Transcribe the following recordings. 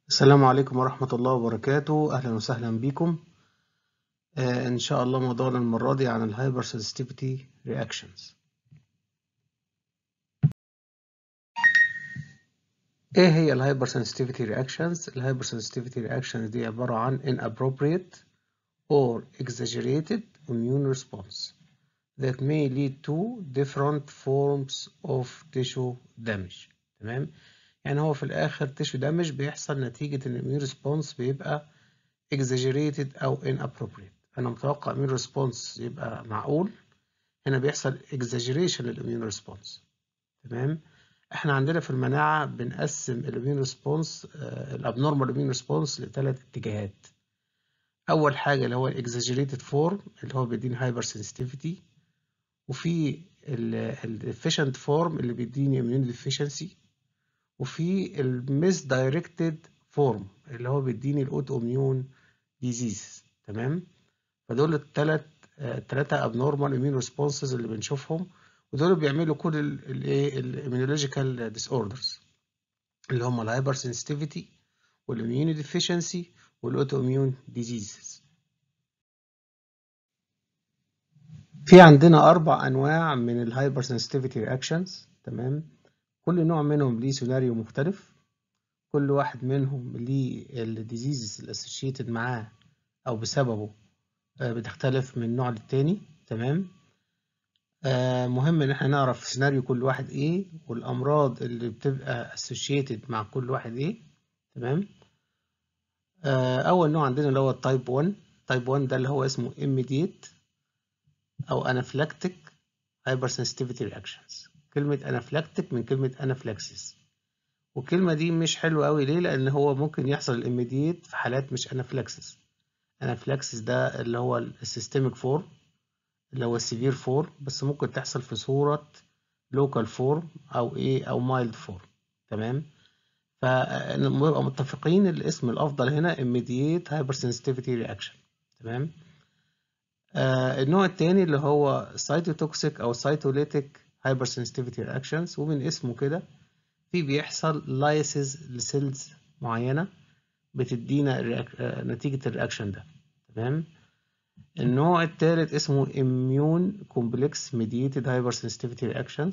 السلام عليكم ورحمة الله وبركاته أهلا وسهلا بكم آه إن شاء الله موضوعنا المرة دي عن الهايبر sensitivity reactions إيه هي الهايبر sensitivity reactions؟ الهايبر sensitivity reactions دي عبارة عن inappropriate or exaggerated immune response that may lead to different forms of tissue damage تمام؟ يعني هو في الآخر تيشو دامج بيحصل نتيجة إن الإميون ريسبونس بيبقى exaggerated أو inappropriate أنا متوقع إميون ريسبونس يبقى معقول هنا بيحصل exaggeration للإميون ريسبونس تمام إحنا عندنا في المناعة بنقسم الإميون ريسبونس الأبنورمال إميون ريسبونس لثلاث اتجاهات أول حاجة اللي هو الإكزاجيريتد فورم اللي هو بيديني هايبر سنسيتيفيتي وفي الإفيشنت فورم اللي بيديني إميون ديفيشنسي وفي الميس دايركتد فورم اللي هو بيديني الاوتو اميون ديزيز تمام فدول الثلاث الثلاثه ابنورمال اميون ريسبونسز اللي بنشوفهم ودول بيعملوا كل الايه الاميونولوجيكال ديس اوردرز اللي هم الهايبر سنسيتيفيتي والاميون ديفيشنسي والاوتو اميون ديزيزز في عندنا اربع انواع من الهايبر سنسيتيفيتي رياكشنز تمام كل نوع منهم ليه سيناريو مختلف كل واحد منهم ليه الديزيزز الاسوشيتد معاه او بسببه بتختلف من نوع للتاني تمام آه مهم ان احنا نعرف سيناريو كل واحد ايه والامراض اللي بتبقى اسوشيتد مع كل واحد ايه تمام آه اول نوع عندنا اللي هو التايب 1 تايب 1 ده اللي هو اسمه immediate او anaphylactic hypersensitivity reactions كلمة انافلاكتيك من كلمة انافلاكسيس والكلمة دي مش حلوة قوي ليه لأن هو ممكن يحصل الإميديت في حالات مش انافلاكسيس انافلاكسيس ده اللي هو السيستميك فورم اللي هو السيفير فورم بس ممكن تحصل في صورة لوكال فورم أو إيه أو مايلد فورم تمام فنبقى متفقين الاسم الأفضل هنا immediate hypersensitivity reaction تمام آه النوع التاني اللي هو cytotoxic أو cytolytic hypersensitivity reactions ومن اسمه كده في بيحصل لايسز لسيلز معينة بتدينا نتيجة الرياكشن ده تمام النوع الثالث اسمه immune complex mediated hypersensitivity reactions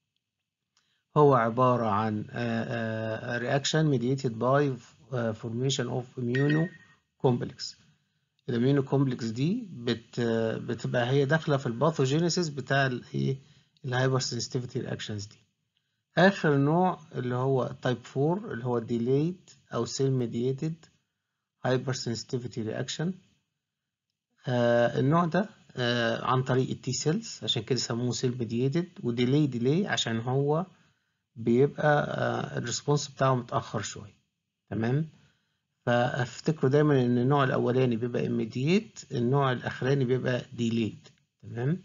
هو عبارة عن reaction mediated by formation of immunocomplex الاميونوكومبلكس دي بت بتبقى هي داخلة في الباثوجينيسيس بتاع الايه الهايبر سنسيتيفيتي رياكشنز دي اخر نوع اللي هو تايب 4 اللي هو delayed او cell mediated hyper sensitivity reaction آه النوع ده آه عن طريق التي سيلز عشان كده سموه cell mediated وديلي ديلي عشان هو بيبقى آه الريسبونس بتاعه متأخر شوية تمام فافتكروا دايما ان النوع الاولاني بيبقى immediate النوع الاخراني بيبقى delayed تمام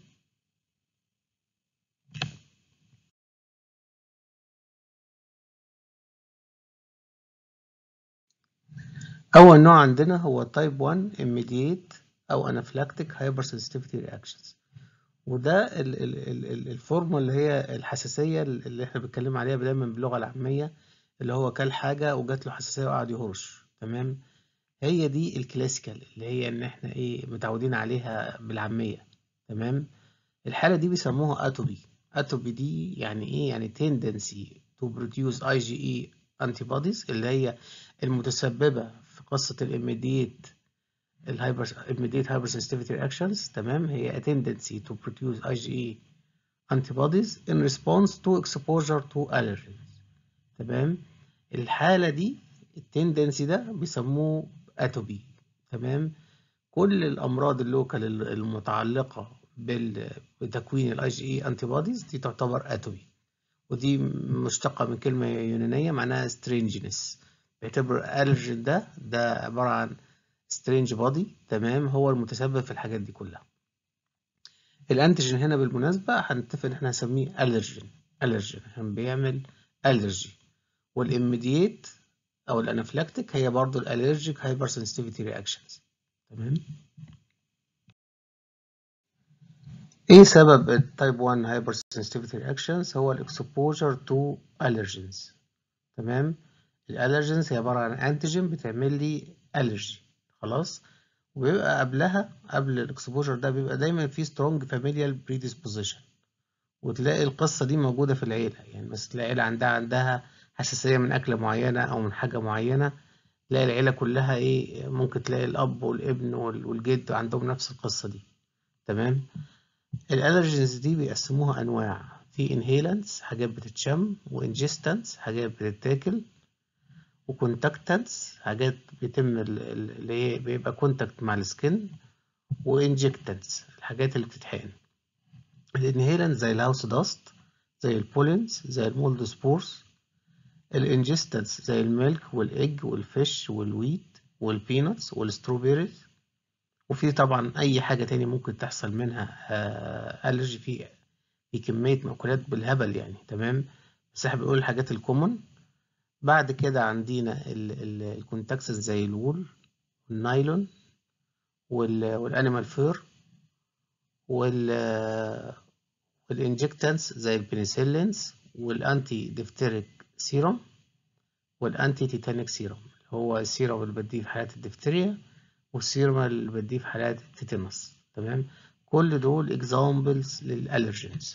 أول نوع عندنا هو تايب 1 immediate أو anaphylactic hypersensitivity reactions وده ال ال ال الفورمة اللي هي الحساسية اللي احنا بنتكلم عليها دايما باللغة العامية اللي هو كل حاجة وجات له حساسية وقعد يهرش تمام هي دي الكلاسيكال اللي هي ان احنا ايه متعودين عليها بالعامية تمام الحالة دي بيسموها اتوبي اتوبي دي يعني ايه يعني tendency to produce IgE antibodies اللي هي المتسببة في قصة الإميديت الهايبر immediate hypersensitivity reactions تمام هي a tendency to produce IgE antibodies in response to exposure to allergens تمام الحالة دي التندنسي ده بيسموه اتوبي تمام كل الأمراض اللوكال المتعلقة بتكوين الاي جي اي انتي بوديز دي تعتبر اتوبي ودي مشتقة من كلمة يونانية معناها strangeness بيعتبر الرجين ده ده عبارة عن سترينج بودي تمام هو المتسبب في الحاجات دي كلها الانتيجين هنا بالمناسبة هنتفق ان احنا هنسميه الرجين الرجين عشان بيعمل الرجي والاميديت او الانافلاكتيك هي برضو الالرجيك هايبر سنسيتيفيتي رياكشنز تمام ايه سبب التايب 1 هايبر سنسيتيفيتي رياكشنز هو الاكسبوجر تو allergens تمام الالرجينز هي عباره عن انتيجين بتعمل لي الرجي خلاص وبيبقى قبلها قبل الاكسبوجر ده بيبقى دايما في سترونج فاميليال بريدisposition وتلاقي القصه دي موجوده في العيله يعني بس تلاقي العيله عندها عندها حساسيه من اكله معينه او من حاجه معينه تلاقي العيله كلها ايه ممكن تلاقي الاب والابن والجد عندهم نفس القصه دي تمام الالرجينز دي بيقسموها انواع في انهيلانس حاجات بتتشم وانجستنس حاجات بتتاكل وكونتاكتنس حاجات بيتم اللي هي بيبقى كونتاكت مع السكن وانجكتنس الحاجات اللي بتتحقن الانهيلانس زي الهاوس داست زي البولينز زي المولد سبورز الانجستنس زي الميلك والايج والفيش والويت والبيناتس والستروبيريز وفي طبعا اي حاجه تاني ممكن تحصل منها الرجي في في كميه مأكولات بالهبل يعني تمام بس احنا بنقول الحاجات الكومن بعد كده عندنا الكونتاكسس زي الوول والنايلون والانيمال فير وال والانجكتنس زي البنسلينز والانتي ديفتيريك سيروم والانتي تيتانيك سيروم هو السيروم اللي بديه في حالات الدفتريا والسيروم اللي بديه في حالات التيتانوس تمام كل دول اكزامبلز للالرجينز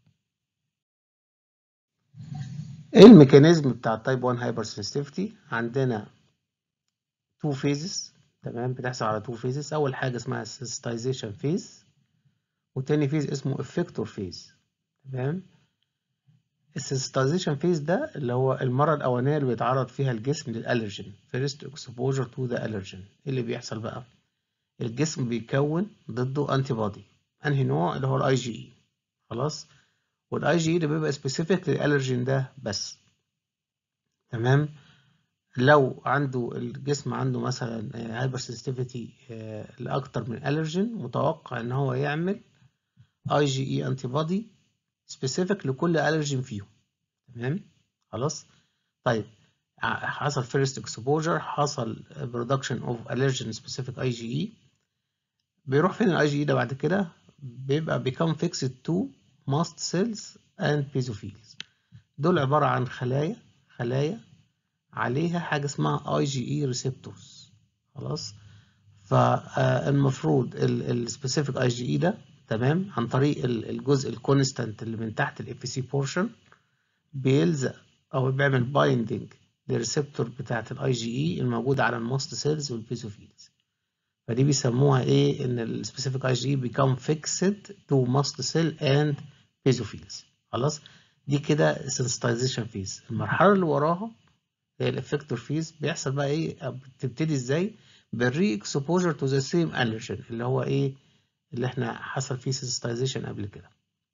ايه الميكانيزم بتاع التايب 1 هايبر سنسيتيفيتي عندنا تو فيزز تمام بتحصل على تو فيزز اول حاجه اسمها sensitization فيز وتاني فيز اسمه effector فيز تمام السنسيتايزيشن فيز ده اللي هو المرة الأولانية اللي بيتعرض فيها الجسم للألرجين first exposure to the allergen إيه اللي بيحصل بقى؟ الجسم بيكون ضده أنتي بودي أنهي نوع اللي هو الأي جي إي خلاص والاي جي اي ده بيبقى سبيسيفيك للالرجين ده بس تمام لو عنده الجسم عنده مثلا هايبر سنسيتيفيتي لاكتر من الرجين متوقع ان هو يعمل اي جي اي انتي بودي سبيسيفيك لكل الرجين فيهم تمام خلاص طيب حصل فيرست اكسبوجر حصل برودكشن اوف الرجين سبيسيفيك اي جي اي بيروح فين الاي جي اي ده بعد كده بيبقى بيكم فيكسد تو mast cells and basophils دول عبارة عن خلايا خلايا عليها حاجة اسمها IgE receptors خلاص فالمفروض السبيسيفيك IgE ده تمام عن طريق الجزء الكونستانت اللي من تحت ال FC portion بيلزق أو بيعمل بايندنج للريسبتور بتاعة الاي جي اي الموجودة على الماست سيلز والبيزوفيلز فدي بيسموها ايه ان السبيسيفيك اي جي بيكم فيكسد تو ماست سيل اند بيزوفيلز خلاص دي كده sensitization فيز المرحله اللي وراها هي الافكتور فيز بيحصل بقى ايه بتبتدي ازاي بالري اكسبوجر تو ذا سيم allergen اللي هو ايه اللي احنا حصل فيه sensitization قبل كده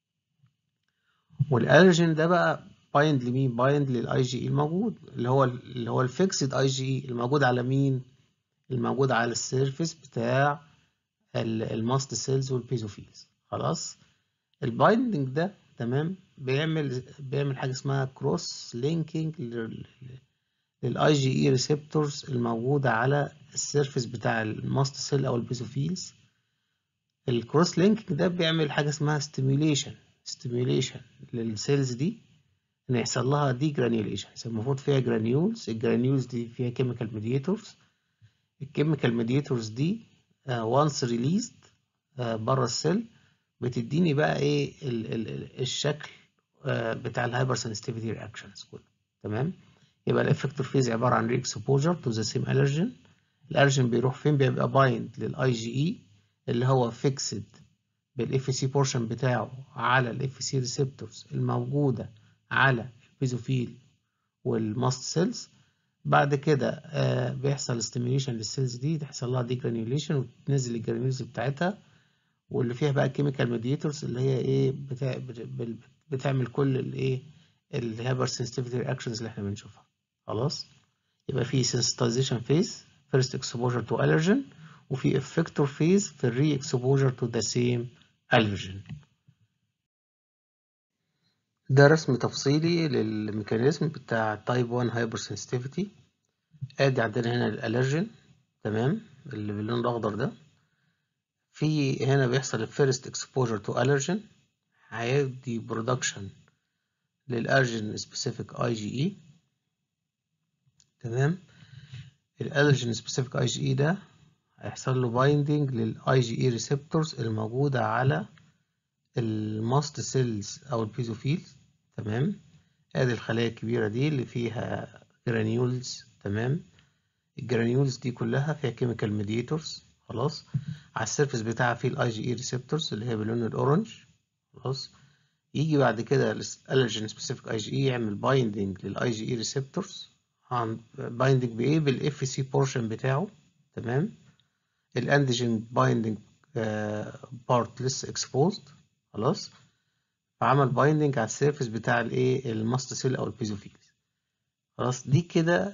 والالرجين ده بقى بايند لمين بايند للاي جي اي الموجود اللي هو اللي هو الفيكسد اي جي اي الموجود على مين الموجود على السيرفيس بتاع الماست سيلز والبيزوفيلز خلاص البايندنج ده تمام بيعمل بيعمل حاجه اسمها كروس لينكينج للاي جي اي ريسبتورز الموجوده على السيرفيس بتاع الماست سيل او البيزوفيلز الكروس لينكينج ده بيعمل حاجه اسمها ستيميوليشن ستيميوليشن للسيلز دي ان يحصل لها دي جرانيوليشن المفروض فيها جرانيولز الجرانيولز دي فيها كيميكال ميديتورز الكيميكال ميديتورز دي وانس ريليزد بره السيل بتديني بقى ايه ال ال الشكل uh, بتاع الهايبر سنسيتيفيتي رياكشنز كله تمام يبقى الافكتور فيز عباره عن ري اكسبوجر تو ذا سيم الرجين الالرجين بيروح فين بيبقى بايند للاي جي اي اللي هو فيكسد بالاف سي بورشن بتاعه على الاف سي ريسبتورز الموجوده على البيزوفيل والماست سيلز بعد كده آه بيحصل ستيميوليشن للسيلز دي تحصل لها دي جرانيوليشن وتنزل الجرانيولز بتاعتها واللي فيها بقى كيميكال ميديتورز اللي هي ايه بتاع بتعمل كل الايه الهايبر سنسيتيفيتي رياكشنز اللي احنا بنشوفها خلاص يبقى في sensitization phase first exposure to allergen وفي effector phase في الري exposure to the same allergen ده رسم تفصيلي للميكانيزم بتاع تايب 1 هايبر سنسيتيفيتي ادي عندنا هنا الالرجين تمام اللي باللون الاخضر ده في هنا بيحصل الفيرست اكسبوجر تو الرجين هيدي برودكشن للالرجين سبيسيفيك اي جي اي تمام الالرجين سبيسيفيك اي جي اي ده هيحصل له بايندينج للاي جي اي ريسبتورز الموجوده على الماست سيلز او البيزوفيلز تمام ادي الخلايا الكبيره دي اللي فيها جرانيولز تمام الجرانيولز دي كلها فيها كيميكال ميديتورز خلاص على السيرفيس بتاعها فيه الاي جي اي ريسبتورز اللي هي باللون الاورنج خلاص يجي بعد كده الالرجين سبيسيفيك اي جي اي يعمل بايندينج للاي جي اي ريسبتورز بايندينج بايه بالاف سي بورشن بتاعه تمام الانتيجين بايندينج بارت لسه اكسبوزد خلاص فعمل بايندينج على السيرفيس بتاع الايه الماست سيل او البيزوفيل خلاص دي كده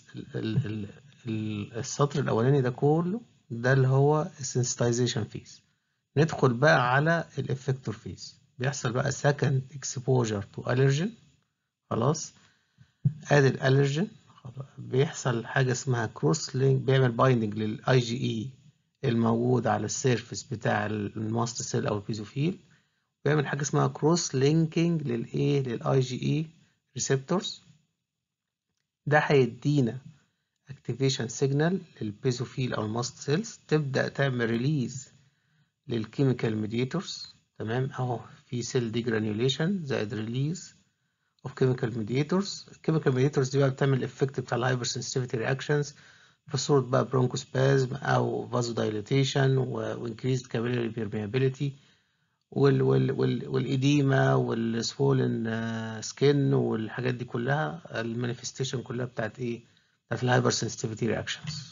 السطر الاولاني ده كله ده اللي هو السنسيتايزيشن فيز ندخل بقى على الافكتور فيز بيحصل بقى second exposure to allergen خلاص ادي الالرجين بيحصل حاجه اسمها كروس لينك بيعمل بايندنج للاي جي اي الموجود على السيرفيس بتاع الماست سيل او البيزوفيل بيعمل حاجه اسمها كروس لينكينج للايه للاي جي اي ريسبتورز ده هيدينا اكتيفيشن سيجنال للبيزوفيل او الماست سيلز تبدا تعمل ريليز للكيميكال ميديتورز تمام اهو في سيل ديجرانيوليشن زائد ريليز اوف كيميكال ميديتورز الكيميكال ميديتورز دي بقى بتعمل الافكت بتاع الهايبر سنسيتيفيتي رياكشنز في صورة بقى برونكوسبازم او فازو دايليتيشن وانكريزد كابيلاري بيرميابيليتي وال وال وال والإديمة والسفولن سكين والحاجات دي كلها المانيفستيشن كلها بتاعت ايه بتاعت الهايبر سنسيتيفيتي رياكشنز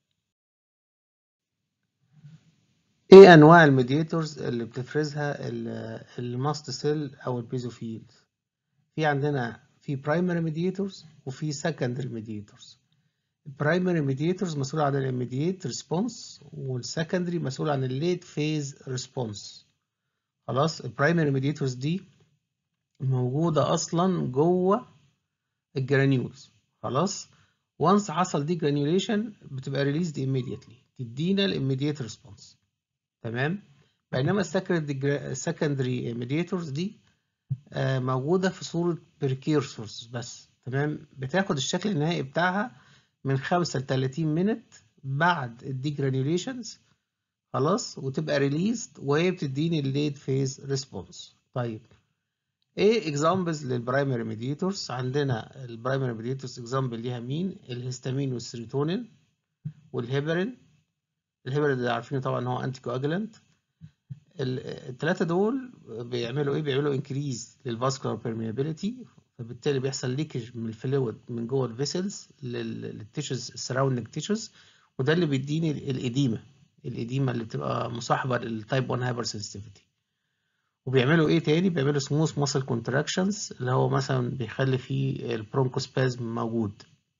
ايه انواع الميدياتورز اللي بتفرزها الماست سيل او البيزوفيل في عندنا في برايمري ميدياتورز وفي سكندري ميدياتورز البرايمري ميدياتورز مسؤول عن الاميديت ريسبونس والسكندري مسؤول عن الليت فيز ريسبونس خلاص البرايمري ميدياتورز دي موجودة أصلا جوه الجرانيولز خلاص وانس حصل دي جرانيوليشن بتبقى ريليزد immediately تدينا الاميديت ريسبونس تمام بينما السكندري ميدياتورز دي آه موجودة في صورة بريكيرسورز بس تمام بتاخد الشكل النهائي بتاعها من 5 ل 30 مينت بعد الديجرانيوليشنز خلاص وتبقى ريليزد وهي بتديني الليد فيز ريسبونس طيب ايه اكزامبلز للبرايمري ميديتورز عندنا البرايمري ميديتورز اكزامبل ليها مين الهستامين والسيروتونين والهيبرين الهيبرين ده عارفينه طبعا هو انتي كواجلانت الثلاثه دول بيعملوا ايه بيعملوا انكريز للفاسكولار بيرميابيليتي فبالتالي بيحصل ليكج من الفلويد من جوه الفيسلز للتيشوز السراوندنج تيشوز وده اللي بيديني الاديمه الاديمه اللي بتبقى مصاحبه للتايب 1 هايبر سنسيتيفيتي وبيعملوا ايه تاني بيعملوا سموث ماسل كونتراكشنز اللي هو مثلا بيخلي فيه البرونكوسبازم موجود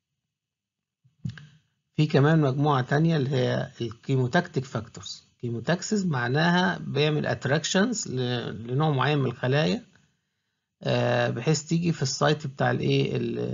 في كمان مجموعه تانية اللي هي الكيموتاكتيك فاكتورز كيموتاكسس معناها بيعمل اتراكشنز لنوع معين من الخلايا بحيث تيجي في السايت بتاع الايه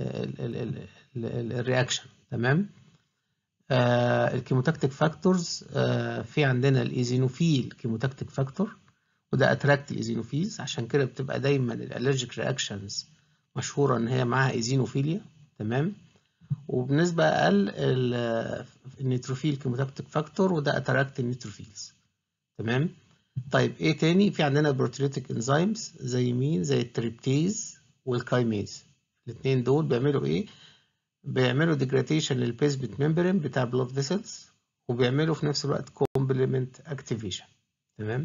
الرياكشن تمام آه الكيموتاكتيك فاكتورز آه في عندنا الايزينوفيل كيموتاكتيك فاكتور وده اتراكت الايزينوفيلز عشان كده بتبقى دايما الالرجيك رياكشنز مشهوره ان هي معاها ايزينوفيليا تمام وبنسبه اقل النيتروفيل كيموتاكتيك فاكتور وده اتراكت النيتروفيلز تمام طيب ايه تاني في عندنا بروتيوليتيك انزيمز زي مين زي التريبتيز والكايميز الاثنين دول بيعملوا ايه بيعملوا ديجراديشن للبيزمنت ممبرين بتاع بلاد فيسلز وبيعملوا في نفس الوقت كومبلمنت اكتيفيشن تمام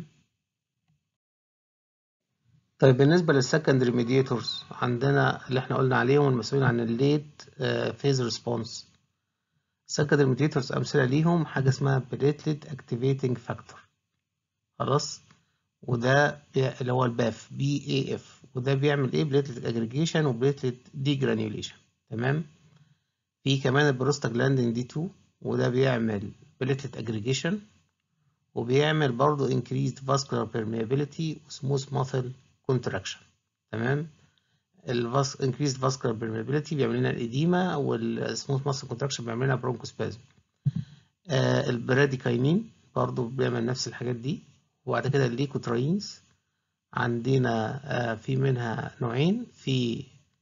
طيب بالنسبه للسكندري ميدياتورز عندنا اللي احنا قلنا عليهم المسؤولين عن الليت فيز ريسبونس السكندري ميدياتورز امثله ليهم حاجه اسمها بليتلت اكتيفيتنج فاكتور خلاص وده اللي هو الباف بي اي اف وده بيعمل ايه بليتلت اجريجيشن وبليتلت دي جرانيوليشن تمام في كمان البروستاجلاندين دي 2 وده بيعمل بليتلت اجريجيشن وبيعمل برضه increased vascular permeability وسموث muscle contraction تمام الفاس increased vascular permeability بيعمل لنا الإديمة والسموث muscle contraction بيعمل لنا برونكوسبازم آه البراديكاينين برضه بيعمل نفس الحاجات دي وبعد كده الليكوتراينز عندنا آه في منها نوعين في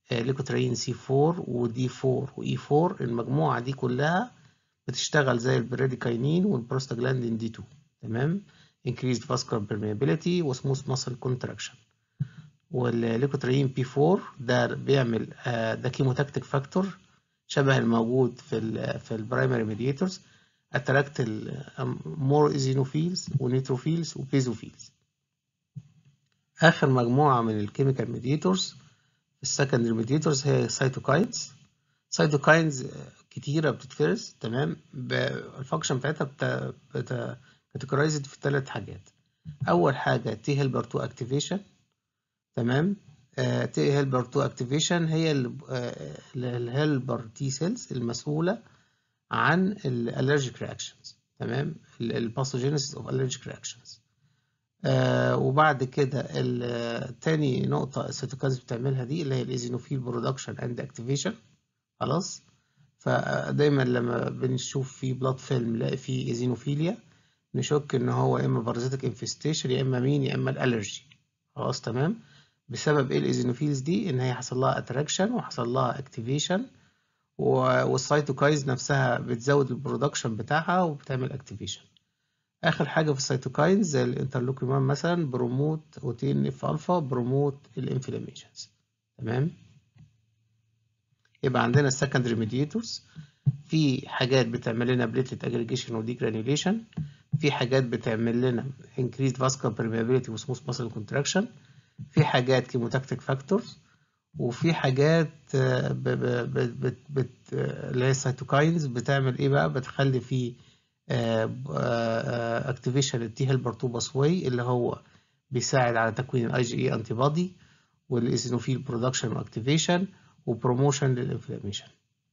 ليكوترين سي 4 ودي 4 واي 4 المجموعة دي كلها بتشتغل زي البريديكاينين والبروستاجلاندين دي 2 تمام increased vascular permeability وسموث muscle contraction والليكوترين بي 4 ده بيعمل ده كيموتاكتيك فاكتور شبه الموجود في ال في البرايمري ميديتورز اتراكت مور ايزينوفيلز ونيتروفيلز وبيزوفيلز اخر مجموعه من الكيميكال ميديتورز السكندري ميديتورز هي سايتوكاينز سايتوكاينز كتيره بتتفرز تمام الفانكشن بتاعتها بت كاتيجورايزد في ثلاث حاجات اول حاجه تي هيلبر 2 اكتيفيشن تمام تي هيلبر 2 اكتيفيشن هي الهيلبر تي سيلز المسؤوله عن الالرجيك رياكشنز تمام الباثوجينيسيس اوف الرجيك رياكشنز وبعد كده تاني نقطه السيتوكاينز بتعملها دي اللي هي الايزينوفيل برودكشن اند اكتيفيشن خلاص فدايما لما بنشوف في بلاد فيلم نلاقي فيه ايزينوفيليا نشك ان هو يا اما بارازيتك انفستيشن يا اما مين يا اما الالرجي خلاص تمام بسبب ايه الايزينوفيلز دي ان هي حصل لها اتراكشن وحصل لها اكتيفيشن والسيتوكايز نفسها بتزود البرودكشن بتاعها وبتعمل اكتيفيشن اخر حاجه في السيتوكاينز زي الانترلوكيمان مثلا بروموت اوتين اف الفا بروموت الانفلاميشنز تمام يبقى عندنا السكندري ميديتورز في حاجات بتعمل لنا بليتلت اجريجيشن ودي جرانيوليشن في حاجات بتعمل لنا increased vascular permeability وسموث muscle contraction في حاجات كيموتاكتيك فاكتورز وفي حاجات بت بت بت اللي هي السيتوكاينز بتعمل ايه بقى بتخلي في اكتيفيشن التي هيلبر 2 باسواي اللي هو بيساعد على تكوين الاي جي اي انتي بودي والايزينوفيل برودكشن واكتيفيشن وبروموشن للانفلاميشن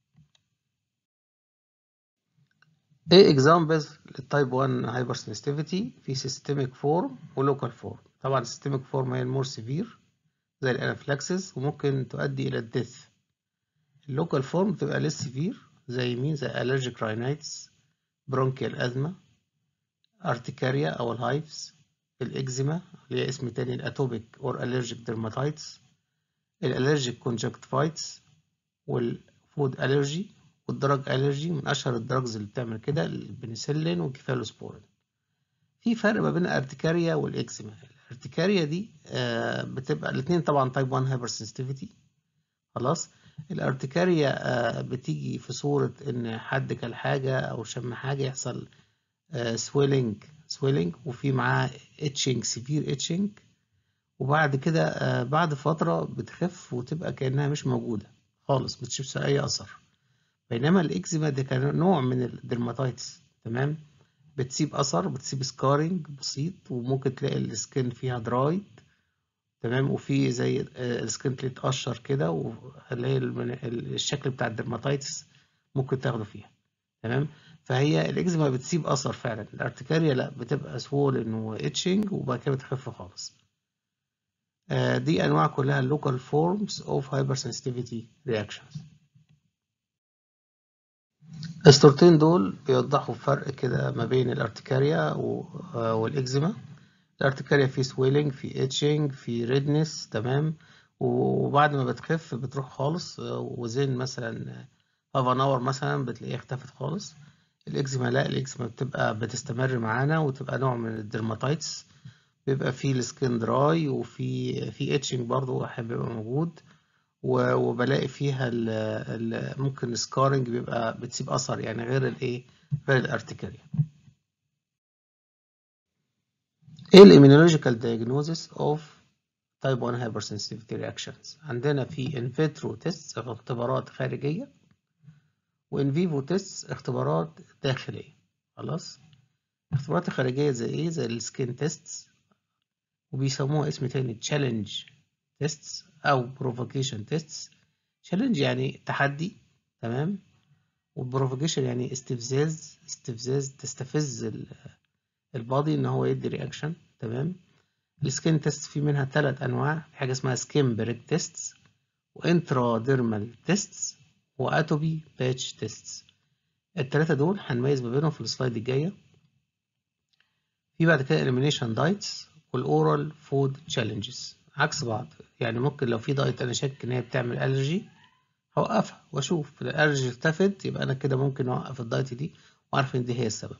ايه اكزامبلز للتايب 1 هايبر سنسيتيفيتي في سيستميك فورم ولوكال فورم طبعا السيستميك فورم هي المور سيفير زي الانافلاكسس وممكن تؤدي الى الديث اللوكال فورم بتبقى ليس سيفير زي مين زي allergic rhinitis برونكيال ازمه ارتكاريا او الهايفز الاكزيما اللي هي اسم تاني الاتوبيك اور allergic dermatitis الالرجيك كونجكتيفايتس والفود الرجي والدراج الرجي من اشهر الدراجز اللي بتعمل كده البنسلين والكيفالوسبورين في فرق ما بين الارتكاريا والاكزيما الارتكاريا دي آه بتبقى الاثنين طبعا تايب 1 هايبر سنسيتيفيتي خلاص الارتكاريا آه بتيجي في صورة ان حد كل حاجة او شم حاجة يحصل آه سويلنج سويلنج وفي معاه اتشنج سيفير اتشنج وبعد كده آه بعد فترة بتخف وتبقى كأنها مش موجودة خالص بتشوفش أي أثر بينما الإكزيما ده كان نوع من الدرماتايتس تمام بتسيب أثر بتسيب سكارينج بسيط وممكن تلاقي السكين فيها درايد تمام وفي زي السكين تتقشر كده واللي هي الشكل بتاع الدرماتايتس ممكن تاخده فيها تمام فهي الإكزيما بتسيب أثر فعلا الارتكاريا لأ بتبقى سوولن وإتشنج وبعد كده بتخف خالص دي أنواع كلها local forms of hypersensitivity reactions الصورتين دول بيوضحوا فرق كده ما بين الارتكاريا والإكزيما الارتكاريا في سويلنج في اتشنج في ريدنس تمام وبعد ما بتخف بتروح خالص وزين مثلا هاف ان اور مثلا بتلاقيها اختفت خالص الإكزيما لا الإكزيما بتبقى بتستمر معانا وتبقى نوع من الدرماتايتس بيبقى فيه السكين دراي وفي في اتشنج برضو بيبقى موجود وبلاقي فيها ال ال ممكن سكارنج بيبقى بتسيب اثر يعني غير الايه غير الارتكاريا ايه الاميونولوجيكال دايجنوزيس اوف تايب 1 hypersensitivity reactions عندنا في ان فيترو تيست اختبارات خارجيه وان فيفو تيست اختبارات داخليه خلاص الاختبارات الخارجيه زي ايه زي السكين تيست وبيسموها اسم تاني تشالنج تيستس او بروفوكيشن تيستس تشالنج يعني تحدي تمام والبروفوكيشن يعني استفزاز استفزاز تستفز البادي ان هو يدي رياكشن تمام السكين تيست في منها ثلاث انواع في حاجه اسمها سكين بريك تيستس وانترا ديرمال تيستس واتوبي باتش تيستس الثلاثه دول هنميز ما بينهم في السلايد الجايه في بعد كده elimination دايتس والاورال فود تشالنجز عكس بعض يعني ممكن لو في دايت انا شاك ان هي بتعمل الرجي هوقفها واشوف الالرجي اختفت يبقى انا كده ممكن اوقف الدايت دي واعرف ان دي هي السبب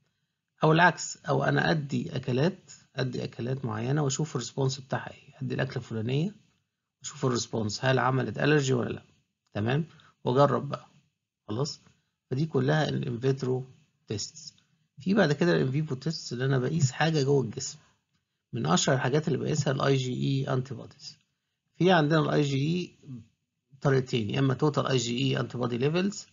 او العكس او انا ادي اكلات ادي اكلات معينه واشوف الريسبونس بتاعها ايه ادي الاكله الفلانيه واشوف الريسبونس هل عملت الرجي ولا لا تمام واجرب بقى خلاص فدي كلها الانفيترو تيست في بعد كده الانفيفو تيست اللي انا بقيس حاجه جوه الجسم من اشهر الحاجات اللي بقيسها الاي جي اي انتي بوديز في عندنا الاي جي اي طريقتين يا اما توتال اي جي اي انتي بودي ليفلز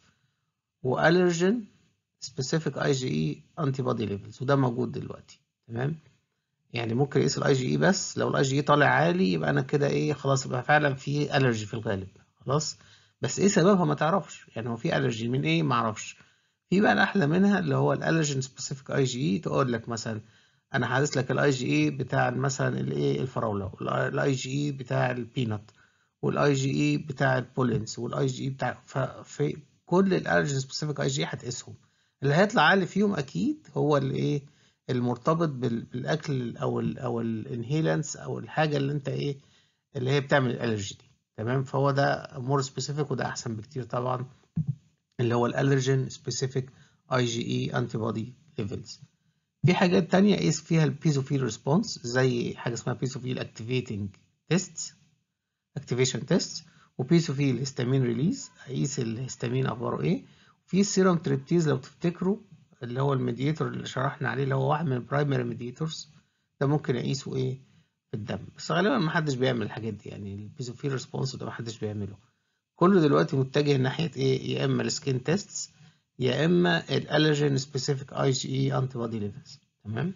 والرجين سبيسيفيك اي جي اي انتي بودي ليفلز وده موجود دلوقتي تمام يعني ممكن اقيس الاي جي اي بس لو الاي جي اي طالع عالي يبقى انا كده ايه خلاص يبقى فعلا في الرجي في الغالب خلاص بس ايه سببها ما تعرفش يعني هو في الرجي من ايه ما اعرفش في بقى الاحلى منها اللي هو الالرجين سبيسيفيك اي جي اي تقول لك مثلا انا حادث لك الاي جي اي بتاع مثلا الايه الفراوله والاي جي اي بتاع البينات والاي جي اي بتاع البولينز والاي جي اي بتاع ففي كل الالرجين سبيسيفيك اي جي اي هتقيسهم اللي هيطلع عالي فيهم اكيد هو الايه المرتبط بالاكل او ال او الانهيلانس او الحاجه اللي انت ايه اللي هي بتعمل الالرجي دي تمام فهو ده مور سبيسيفيك وده احسن بكتير طبعا اللي هو الالرجين سبيسيفيك اي جي اي انتي بودي ليفلز في حاجات تانية قيس فيها البيزوفيل ريسبونس زي حاجه اسمها بيزوفيل اكتيفيتنج تيست اكتيفيشن تيست وبيزوفيل هيستامين ريليز اقيس الهستامين اخباره ايه في السيروم تريبتيز لو تفتكروا اللي هو الميديتور اللي شرحنا عليه اللي هو واحد من البرايمري ميديتورز ده ممكن اقيسه ايه في الدم بس غالبا ما حدش بيعمل الحاجات دي يعني البيزوفيل ريسبونس ده ما حدش بيعمله كله دلوقتي متجه ناحيه ايه يا اما السكين تيستس يا اما الالرجين سبيسيفيك اي جي اي انتي بودي ليفلز تمام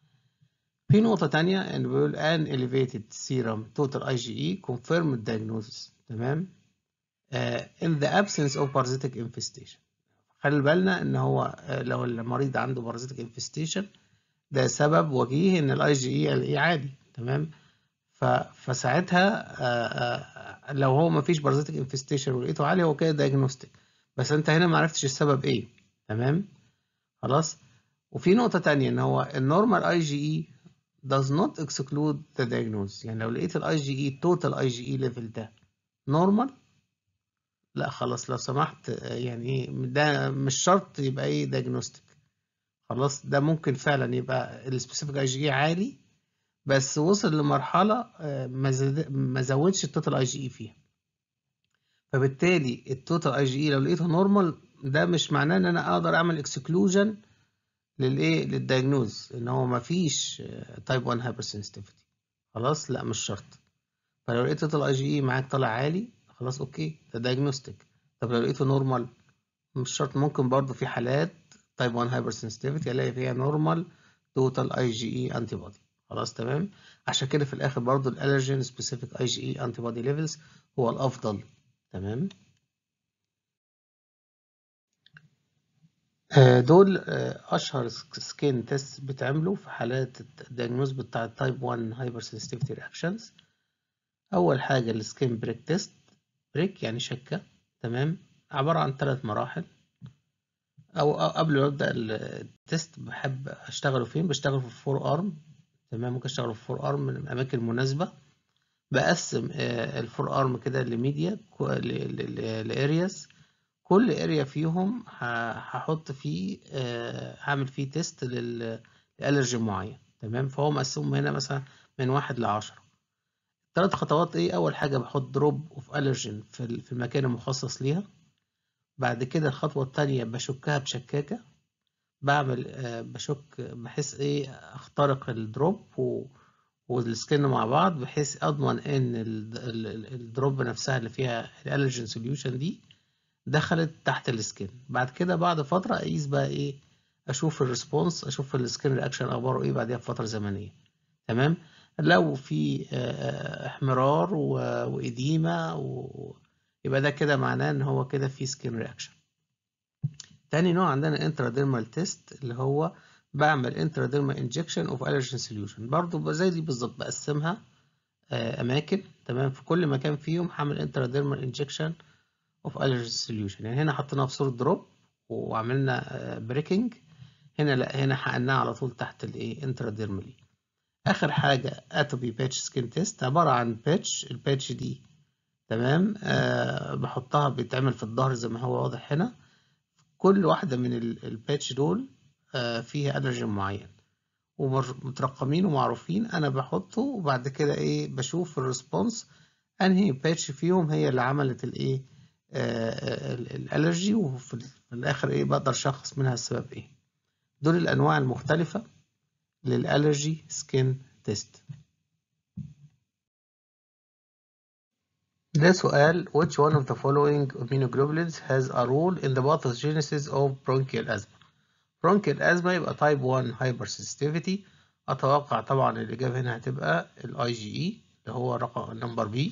في نقطة تانية ان بيقول ان elevated serum total IgE confirm diagnosis تمام uh, in the absence of parasitic infestation خلي بالنا ان هو لو المريض عنده parasitic infestation ده سبب وجيه ان الاي جي اي عالي تمام فساعتها لو هو مفيش بارازيتك انفستيشن ولقيته عالي هو كده دايجنوستيك بس انت هنا معرفتش السبب ايه تمام خلاص وفي نقطة تانية ان هو النورمال اي جي اي does not exclude the diagnosis يعني لو لقيت الاي جي اي total اي جي اي ليفل ده نورمال لا خلاص لو سمحت يعني ايه ده مش شرط يبقى ايه دايجنوستيك خلاص ده ممكن فعلا يبقى السبيسيفيك اي جي اي عالي بس وصل لمرحلة ما زودش التوتال اي جي اي فيها فبالتالي التوتال اي جي اي لو لقيته نورمال ده مش معناه ان انا اقدر اعمل اكسكلوجن للايه للدايجنوز ان هو ما فيش تايب 1 هايبر سنسيتيفيتي خلاص لا مش شرط فلو لقيت التوتال اي جي اي معاك طالع عالي خلاص اوكي ده دايجنوستيك طب لو لقيته نورمال مش شرط ممكن برضو في حالات تايب 1 هايبر سنسيتيفيتي الاقي فيها نورمال توتال اي جي اي انتي بودي خلاص تمام عشان كده في الاخر برضو الالرجين سبيسيفيك اي جي اي انتي بودي ليفلز هو الافضل تمام دول اشهر سكين تيست بتعملوا في حالات الدياجنوز بتاع التايب 1 هايبر سنسيتيفيتي رياكشنز اول حاجه السكين بريك تيست بريك يعني شكه تمام عباره عن ثلاث مراحل او قبل ما ابدا التيست بحب اشتغله فين بشتغل في الفور ارم تمام ممكن اشتغل في الفور ارم من الاماكن المناسبه بقسم الفور ارم كده لميديا لارياس كل اريا فيهم هحط فيه هعمل فيه تيست لالرجين معين تمام فهو مقسوم هنا مثلا من واحد لعشرة ثلاث خطوات ايه اول حاجه بحط دروب اوف الرجين في المكان المخصص ليها بعد كده الخطوه الثانيه بشكها بشكاكه بعمل بشك بحيث ايه اخترق الدروب و... والسكن مع بعض بحيث اضمن ان الدروب نفسها اللي فيها الالرجين سوليوشن دي دخلت تحت السكن بعد كده بعد فتره اقيس بقى ايه اشوف الريسبونس اشوف السكن رياكشن اخباره ايه بعدها بفتره زمنيه تمام لو في احمرار وإديمة و... يبقى ده كده معناه ان هو كده في سكين رياكشن تاني نوع عندنا انتراديرمال تيست اللي هو بعمل انتراديرمال انجكشن اوف الرجين سوليوشن برضو زي دي بالظبط بقسمها اماكن تمام في كل مكان فيهم هعمل انتراديرمال انجكشن اوف الرجين سوليوشن يعني هنا حطيناها في صوره دروب وعملنا بريكنج هنا لا هنا حقناها على طول تحت الايه انتراديرمالي اخر حاجه اتوبي باتش سكين تيست عباره عن باتش الباتش دي تمام أه بحطها بيتعمل في الظهر زي ما هو واضح هنا كل واحده من الباتش دول أه فيها الرجين معين ومترقمين ومعروفين انا بحطه وبعد كده ايه بشوف الريسبونس انهي باتش فيهم هي اللي عملت الايه آه الالرجي وفي الاخر ايه بقدر اشخص منها السبب ايه دول الانواع المختلفه للالرجي سكين تيست ده سؤال which one of the following immunoglobulins has a role in the pathogenesis of bronchial asthma bronchial asthma يبقى type 1 hypersensitivity اتوقع طبعا الاجابه هنا هتبقى الاي جي اي اللي هو رقم نمبر بي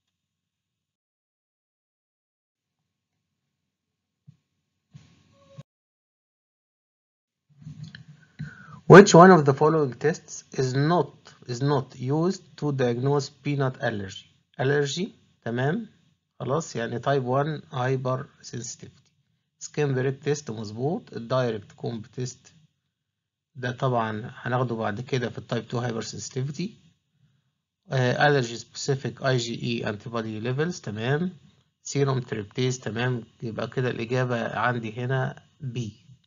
Which one of the following tests is not is not used to diagnose peanut allergy? Allergy تمام خلاص يعني type 1 hypersensitivity. Skin break test مظبوط. الدايركت كومب تيست ده طبعا هناخده بعد كده في التايب 2 hypersensitivity. Uh, allergy specific IgE antibody levels تمام. serum tryptase تمام يبقى كده الإجابة عندي هنا B.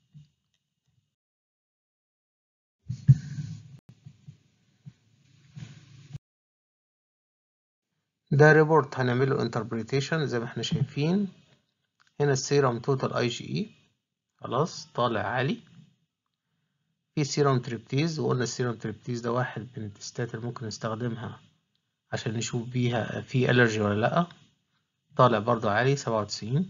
ده ريبورت هنعمله انتربريتيشن زي ما احنا شايفين هنا السيرم توتال اي جي اي خلاص طالع عالي في سيرم تريبتيز وقلنا السيرم تريبتيز ده واحد من التستات اللي ممكن نستخدمها عشان نشوف بيها في الرجي ولا لا طالع برضو عالي سبعة وتسعين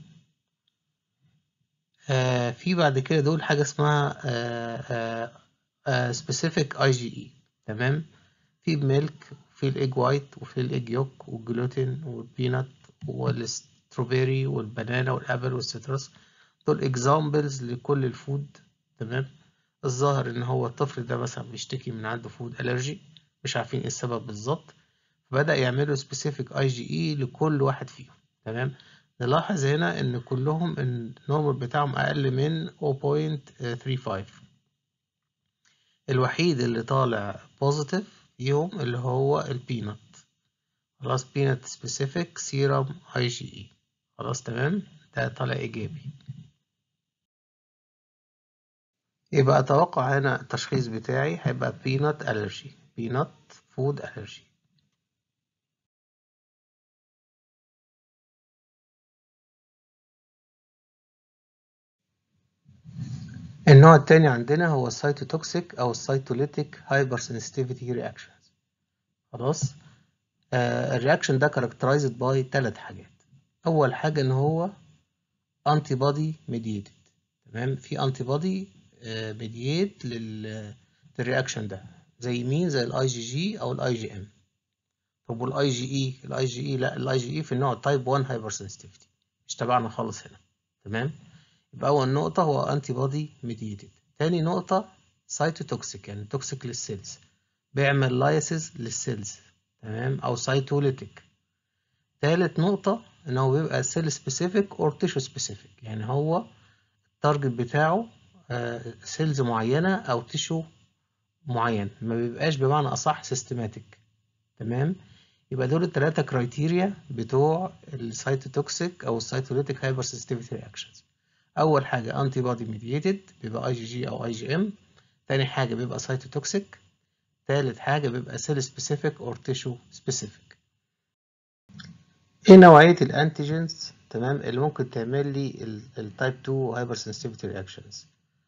آه في بعد كده دول حاجة اسمها آه آه سبيسيفيك اي جي اي تمام في ميلك في الايج وايت وفي الايج يوك والجلوتين والبينات والستروبيري والبنانا والابل والسيترس دول اكزامبلز لكل الفود تمام الظاهر ان هو الطفل ده مثلا بيشتكي من عنده فود الرجي مش عارفين ايه السبب بالظبط فبدأ يعملوا سبيسيفيك اي جي اي لكل واحد فيهم تمام نلاحظ هنا ان كلهم النورمال بتاعهم اقل من 0.35 الوحيد اللي طالع بوزيتيف فيهم اللي هو البينات خلاص بينات سبيسيفيك سيرم اي جي اي خلاص تمام ده طالع ايجابي يبقى اتوقع هنا التشخيص بتاعي هيبقى بينات الرجي بينات فود الرجي النوع التاني عندنا هو السيتوتوكسيك او السيتوليتيك هايبر سنسيتيفيتي رياكشنز خلاص آه الرياكشن ده كاركترايزد باي ثلاث حاجات اول حاجه ان هو انتي بودي ميديتد تمام في انتي بودي ميديت للرياكشن ده زي مين زي الاي جي جي او الاي جي ام طب والاي جي اي الاي جي اي لا الاي جي اي في النوع تايب 1 هايبر سنسيتيفيتي مش تبعنا خالص هنا تمام يبقى أول نقطة هو أنتي بودي ميديتد تاني نقطة سايتوتوكسيك يعني توكسيك للسيلز بيعمل لايسز للسيلز تمام أو سايتوليتيك تالت نقطة إن هو بيبقى سيل سبيسيفيك أور تيشو سبيسيفيك يعني هو التارجت بتاعه سيلز معينة أو تيشو معين ما بيبقاش بمعنى أصح سيستماتيك تمام يبقى دول التلاتة كرايتيريا بتوع السايتوتوكسيك أو السايتوليتيك هايبر سنسيتيفيتي رياكشنز اول حاجه انتي بودي ميديتد بيبقى اي جي جي او اي جي ام تاني حاجه بيبقى سايتوتوكسيك تالت حاجه بيبقى سيل سبيسيفيك اور تيشو سبيسيفيك ايه نوعيه الانتيجينز تمام اللي ممكن تعمل لي التايب 2 هايبر سنسيتيفيتي رياكشنز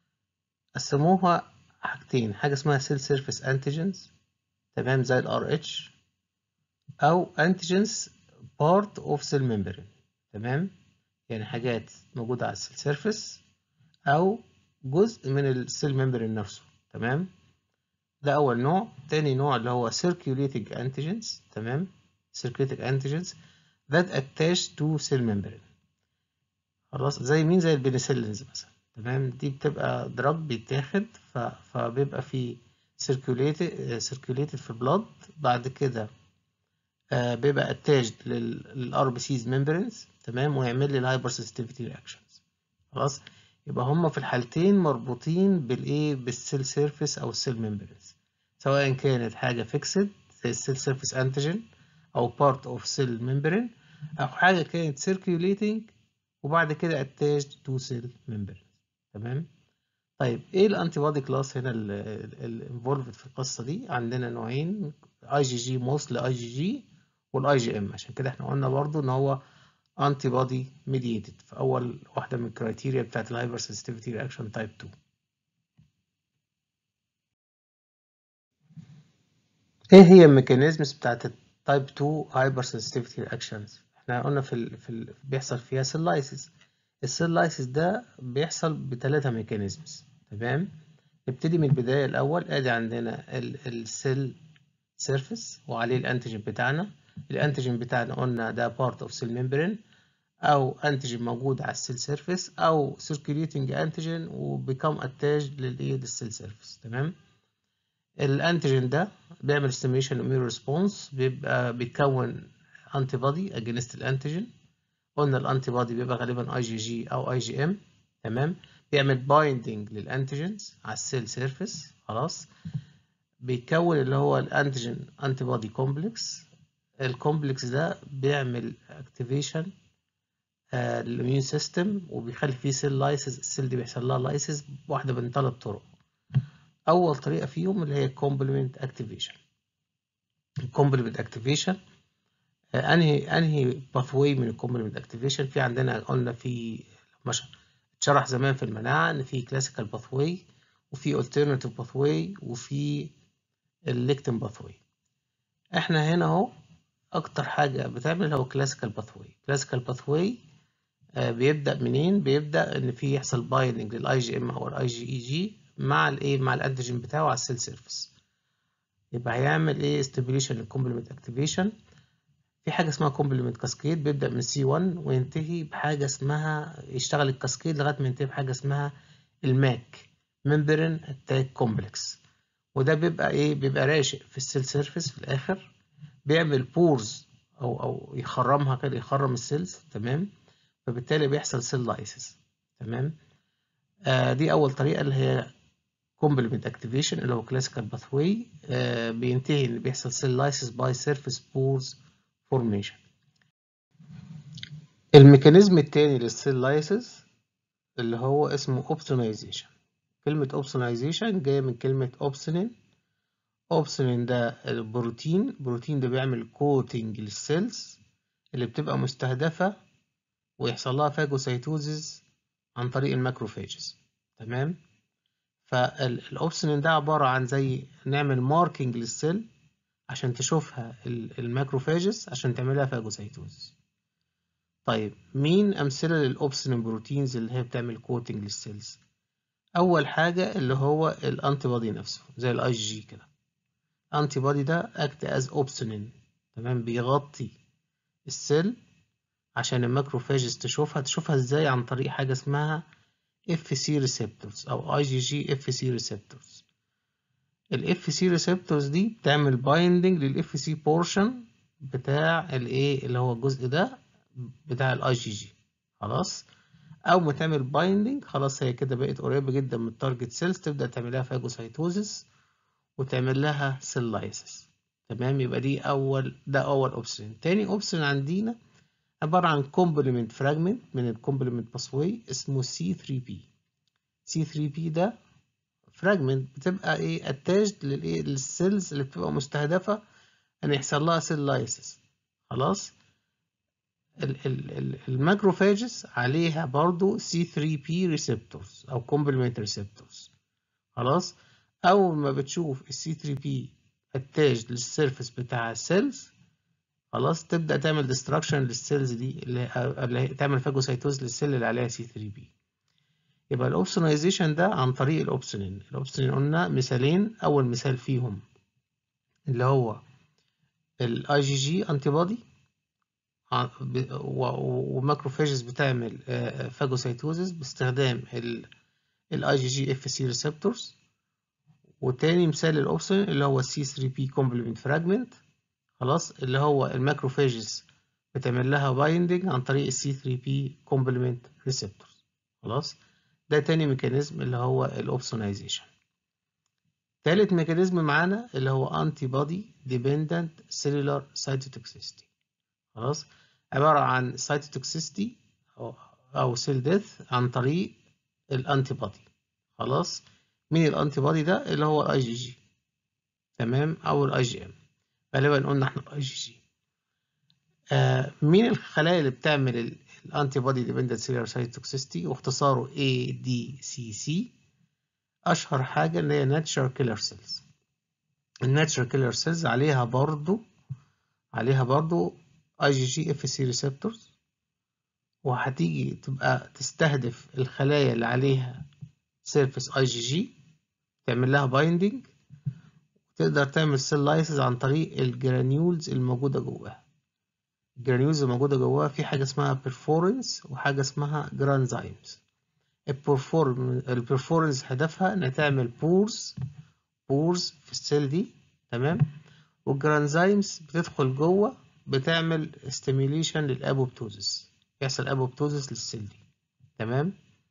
قسموها حاجتين حاجه اسمها سيل سيرفيس انتيجينز تمام زي الار اتش او انتيجينز بارت اوف سيل ممبرين تمام يعني حاجات موجودة على السيل سيرفيس أو جزء من السيل ممبرين نفسه تمام ده أول نوع تاني نوع اللي هو circulating antigens تمام circulating antigens that attach to cell membrane خلاص زي مين زي البنسلينز مثلا تمام دي بتبقى دراج بيتاخد ف... فبيبقى في circulated circulated في blood بعد كده آه بيبقى attached للار بي سيز ممبرينز تمام ويعمل لي الهايبر سنسيتيفيتي رياكشنز خلاص يبقى هما في الحالتين مربوطين بالايه بالسيل سيرفيس او السيل ممبرينز سواء كانت حاجة فيكسد زي السيل سيرفيس انتيجين أو بارت أوف سيل ممبرين أو حاجة كانت circulating وبعد كده attached to cell membrane تمام طيب ايه الانتي بودي كلاس هنا الانفولفد في القصه دي عندنا نوعين اي جي جي موصل اي جي جي والاي جي ام عشان كده احنا قلنا برضو ان هو انتي بودي ميديتد في اول واحده من الكرايتيريا بتاعت الهايبر سنسيتيفيتي رياكشن تايب 2 ايه هي الميكانيزمز بتاعت التايب 2 هايبر سنسيتيفيتي رياكشنز احنا قلنا في ال في ال بيحصل فيها سيل لايسيس السيل لايسيس ده بيحصل بثلاثة ميكانيزمز تمام نبتدي من البداية الأول ادي عندنا السيل سيرفيس وعليه الانتيجين بتاعنا الانتيجين بتاعنا قلنا ده بارت اوف سيل ممبرين او انتيجين موجود على السيل سيرفيس او circulating انتيجين وبيكم اتاج للايه للسيل سيرفيس تمام الانتيجين ده بيعمل stimulation immune response بيبقى بيتكون انتي بودي اجينست الانتيجين قلنا الانتي بودي بيبقى غالبا اي جي جي او اي جي ام تمام بيعمل بايندينج للانتيجينز على السيل سيرفيس خلاص بيتكون اللي هو الانتيجين انتي بودي كومبلكس الكومبلكس ده بيعمل اكتيفيشن للاميون سيستم وبيخلي فيه سيل لايسيس السيل دي بيحصل لها لايسيس بواحده من ثلاث طرق اول طريقه فيهم اللي هي كومبلمنت اكتيفيشن الكومبلمنت اكتيفيشن انهي انهي باثواي من الكومبلمنت اكتيفيشن في عندنا قلنا في مش اتشرح زمان في المناعه ان في كلاسيكال باثواي وفي alternative باثواي وفي الليكتين باثواي احنا هنا اهو اكتر حاجه بتعمل هو كلاسيكال باثواي كلاسيكال باثواي بيبدا منين بيبدا ان في يحصل بايندنج للاي جي ام او الاي جي اي جي مع الايه مع الانتيجين بتاعه على السيل سيرفيس يبقى هيعمل ايه ستيميوليشن للكومبلمنت اكتيفيشن في حاجه اسمها كومبلمنت كاسكيد بيبدا من سي 1 وينتهي بحاجه اسمها يشتغل الكاسكيد لغايه ما ينتهي بحاجه اسمها الماك ممبرين اتاك كومبلكس وده بيبقى ايه بيبقى راشق في السيل سيرفيس في الاخر بيعمل بورز او او يخرمها كده يخرم السيلز تمام فبالتالي بيحصل سيل لايسيس تمام آه دي اول طريقه اللي هي كومبلمنت اكتيفيشن اللي هو كلاسيكال باثواي آه بينتهي ان بيحصل سيل لايسيس باي سيرفيس بورز فورميشن الميكانيزم التاني للسيل لايسيس اللي هو اسمه اوبسونايزيشن كلمة اوبسونايزيشن جاية من كلمة اوبسونين اوبسونين ده البروتين البروتين ده بيعمل كوتنج للسيلز اللي بتبقى مستهدفة ويحصل لها فاجوسيتوزيس عن طريق الماكروفاجز تمام فالاوبسونين ده عبارة عن زي نعمل ماركينج للسيل عشان تشوفها الماكروفاجز عشان تعملها فاجوسيتوزيس طيب مين أمثلة للأوبسونين بروتينز اللي هي بتعمل كوتنج للسيلز أول حاجة اللي هو الأنتي بودي نفسه زي الأي جي كده الأنتي بودي ده أكت أز أوبسونين تمام بيغطي السيل عشان الماكروفاجز تشوفها تشوفها ازاي عن طريق حاجة اسمها اف سي ريسبتورز او اي جي جي اف سي ريسبتورز الاف سي ريسبتورز دي بتعمل بايندنج للاف سي بورشن بتاع الايه اللي هو الجزء ده بتاع الاي جي جي خلاص اول ما تعمل بايندنج خلاص هي كده بقت قريبه جدا من التارجت سيلز تبدا تعمل لها فاجوسايتوزيس وتعمل لها سيل لايسيس تمام يبقى دي اول ده اول اوبشن تاني اوبشن عندنا عباره عن كومبلمنت فراجمنت من الكومبلمنت باسواي اسمه سي 3 بي سي 3 بي ده فراجمنت بتبقى ايه اتاجد للايه للسيلز اللي بتبقى مستهدفه ان يحصل لها سيل لايسيس خلاص الماكروفاجز عليها برضو C3P receptors أو complement receptors خلاص أول ما بتشوف ال C3P اتاج للسيرفس بتاع السيلز خلاص تبدأ تعمل destruction للسيلز دي اللي هي تعمل فاجوسايتوز للسيل اللي عليها C3P يبقى الاوبسونايزيشن ده عن طريق الاوبسونين الاوبسونين قلنا مثالين أول مثال فيهم اللي هو الاي جي جي انتي بودي وماكروفاجز بتعمل فاجوسايتوزيس باستخدام الاي جي جي اف سي ريسبتورز وتاني مثال الاوبسون اللي هو السي 3 بي كومبلمنت فراجمنت خلاص اللي هو الماكروفاجز بتعمل لها بايندنج عن طريق السي 3 بي كومبلمنت ريسبتورز خلاص ده تاني ميكانيزم اللي هو الاوبسونايزيشن تالت ميكانيزم معانا اللي هو انتي بودي ديبندنت سيلولار سايتوتوكسيستي خلاص عباره عن سايتوتوكسيستي او سيل ديث عن طريق الانتي بودي خلاص مين الانتي بودي ده اللي هو الاي جي جي تمام او الاي جي ام غالبا قلنا احنا الاي جي جي آه مين الخلايا اللي بتعمل الانتي بودي ديبندنت سيلولار سايتوتوكسيستي واختصاره اي دي سي سي اشهر حاجه اللي هي ناتشرال كيلر سيلز الناتشرال كيلر سيلز عليها برضو عليها برضو اي جي جي اف سي ريسبتورز وهتيجي تبقى تستهدف الخلايا اللي عليها سيرفيس اي جي جي تعمل لها بايندينج وتقدر تعمل سيل لايسز عن طريق الجرانيولز الموجوده جواها الجرانيولز الموجوده جواها في حاجه اسمها بيرفورنس وحاجه اسمها جرانزايمز البرفورنس هدفها انها تعمل بورز بورز في السيل دي تمام والجرانزايمز بتدخل جوه بتعمل ستيميليشن للابوبتوزس يحصل ابوبتوزس للسيل دي تمام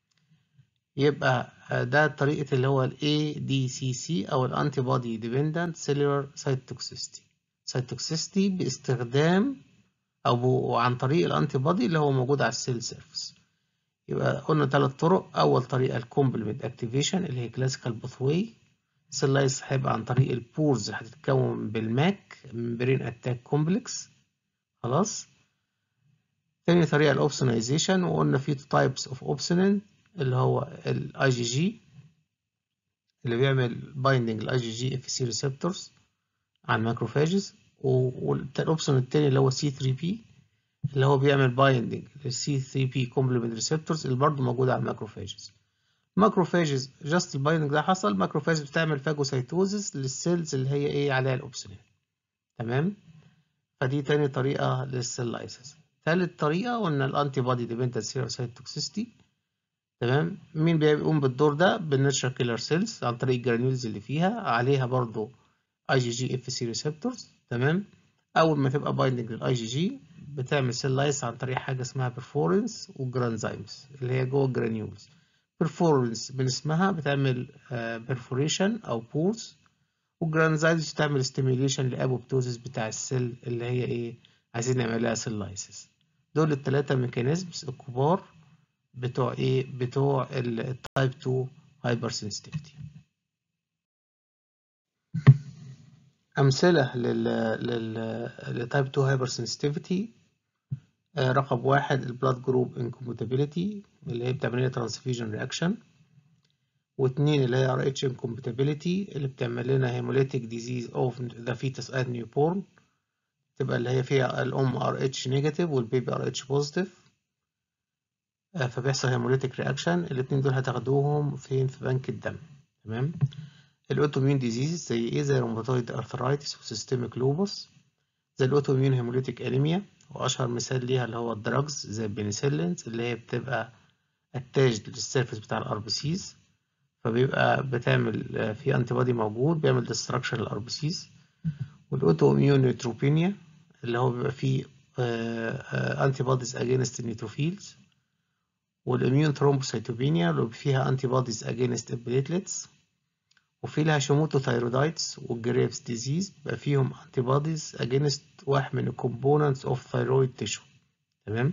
يبقى ده طريقة اللي هو ال ADCC أو ال Antibody Dependent Cellular Cytotoxicity Cytotoxicity باستخدام أو عن طريق الأنتي بودي اللي هو موجود على السيل سيرفيس يبقى قلنا ثلاث طرق أول طريقة الكومبلمنت أكتيفيشن اللي هي كلاسيكال باثواي السيل لايس هيبقى عن طريق البورز هتتكون بالماك ممبرين أتاك كومبلكس خلاص تاني طريقة الأوبسونايزيشن وقلنا في تايبس أوف أوبسونين اللي هو الاي جي جي اللي بيعمل بايندنج الاي جي جي اف سي ريسبتورز على الماكروفاجز والاوبشن التاني اللي هو سي 3 بي اللي هو بيعمل بايندنج للسي 3 بي كومبلمنت ريسبتورز اللي برضه موجوده على الماكروفاجز ماكروفاجز جاست البايندنج ده حصل ماكروفاجز بتعمل فاجوسايتوزس للسيلز اللي هي ايه عليها الاوبسونين تمام فدي تاني طريقه للسيل لايسيس تالت طريقه قلنا الانتي بودي ديبندنت سيروسايت توكسيستي تمام مين بيقوم بالدور ده بالناتشرال كيلر سيلز عن طريق الجرانيولز اللي فيها عليها برضو اي جي جي اف سي ريسبتورز تمام اول ما تبقى بايندنج للاي جي جي بتعمل سيل لايس عن طريق حاجه اسمها بيرفورنس وجرانزايمز اللي هي جوه الجرانيولز بيرفورنس من اسمها بتعمل بيرفوريشن او بورز والجرانزايمز بتعمل ستيميوليشن لابوبتوزيس بتاع السيل اللي هي ايه عايزين نعملها سيل لايسيس دول الثلاثه ميكانيزمز الكبار بتوع ايه بتوع التايب 2 هايبر سنسيتيفيتي امثله لل لل للتايب 2 هايبر سنسيتيفيتي رقم واحد البلاد جروب انكومباتيبيليتي اللي هي بتعمل لنا ترانسفيوجن رياكشن واثنين اللي هي ار اتش انكومباتيبيليتي اللي بتعمل لنا هيموليتيك ديزيز اوف ذا فيتس ات نيو بورن تبقى اللي هي فيها الام ار اتش نيجاتيف والبيبي ار اتش بوزيتيف فبيحصل هيموليتيك رياكشن الاتنين دول هتاخدوهم فين في بنك الدم تمام الاوتوميون ديزيز زي ايه زي روماتويد ارثرايتس وسيستميك لوبوس زي الاوتوميون هيموليتيك انيميا واشهر مثال ليها اللي هو الدراجز زي البنسلينز اللي هي بتبقى اتاجد للسيرفيس بتاع الار بي سيز فبيبقى بتعمل في انتي بودي موجود بيعمل ديستراكشن للار بي سيز والاوتوميون نيوتروبينيا اللي هو بيبقى فيه انتي بوديز اجينست النيوتروفيلز والاميون ثرومبوسيتوبينيا اللي فيها انتي بوديز اجينست البليتلتس وفي الهاشيموتو ثايرودايتس والجريفز ديزيز بقى فيهم انتي بوديز اجينست واحد من الكومبوننتس اوف ثايرويد تيشو تمام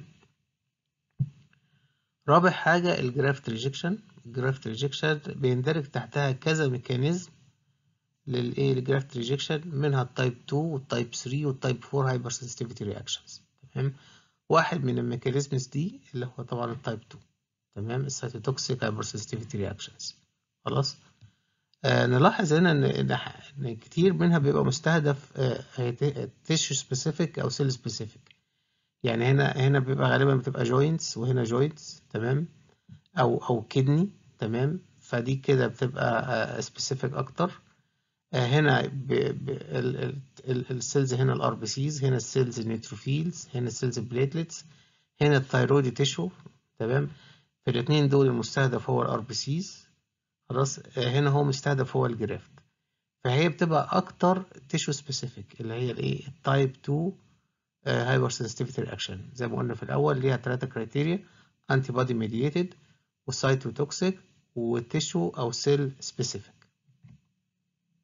رابع حاجة الجرافت ريجكشن الجرافت ريجكشن بيندرج تحتها كذا ميكانيزم للايه الجرافت ريجكشن منها التايب 2 والتايب 3 والتايب 4 هايبر سنسيتيفيتي رياكشنز تمام واحد من الميكانيزمز دي اللي هو طبعا التايب 2 تمام السيتوتوكسيك هايبر سنسيتيفيتي رياكشنز خلاص آه نلاحظ هنا ان ان إن كتير منها بيبقى مستهدف تيشو سبيسيفيك او سيل سبيسيفيك يعني هنا هنا بيبقى غالبا بتبقى جوينتس وهنا جوينتس تمام او او كدني تمام فدي كده بتبقى سبيسيفيك اكتر آه هنا السيلز هنا الار بي سيز هنا السيلز النيوتروفيلز هنا السيلز بليتلتس هنا الثايرويد تيشو تمام في الاثنين دول المستهدف هو الار بي سيز خلاص هنا هو مستهدف هو الجرافت فهي بتبقى اكتر تيشو سبيسيفيك اللي هي الايه التايب 2 هايبر سنسيتيفيتي رياكشن زي ما قلنا في الاول ليها ثلاثه كرايتيريا انتي بودي ميدييتد وسايتوتوكسيك وتيشو او سيل سبيسيفيك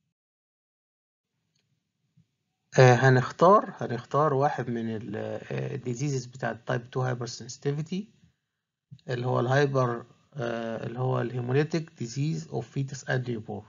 آه هنختار هنختار واحد من الديزيزز بتاع التايب 2 هايبر سنسيتيفيتي اللي هو الهايبر آه اللي هو الهيموليتيك ديزيز اوف فيتس اند نيوبورن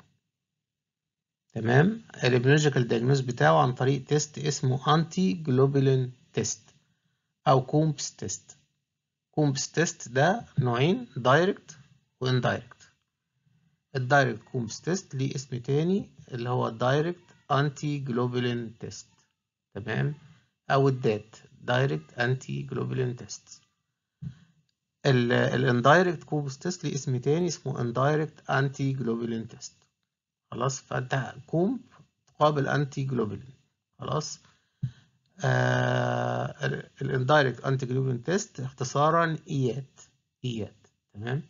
تمام الابنولوجيكال دياجنوز بتاعه عن طريق تيست اسمه انتي جلوبولين تيست او كومبس تيست كومبس تيست ده نوعين دايركت واندايركت الدايركت كومبس تيست ليه اسم تاني اللي هو دايركت انتي جلوبولين تيست تمام او الدات دايركت انتي جلوبولين تيست الاندايركت كومبس تيست ليه اسم تاني اسمه اندايركت انتي جلوبولين تيست خلاص فانت كومب تقابل انتي جلوبولين خلاص آه الاندايركت انتي جلوبولين تيست اختصارا ايات ايات تمام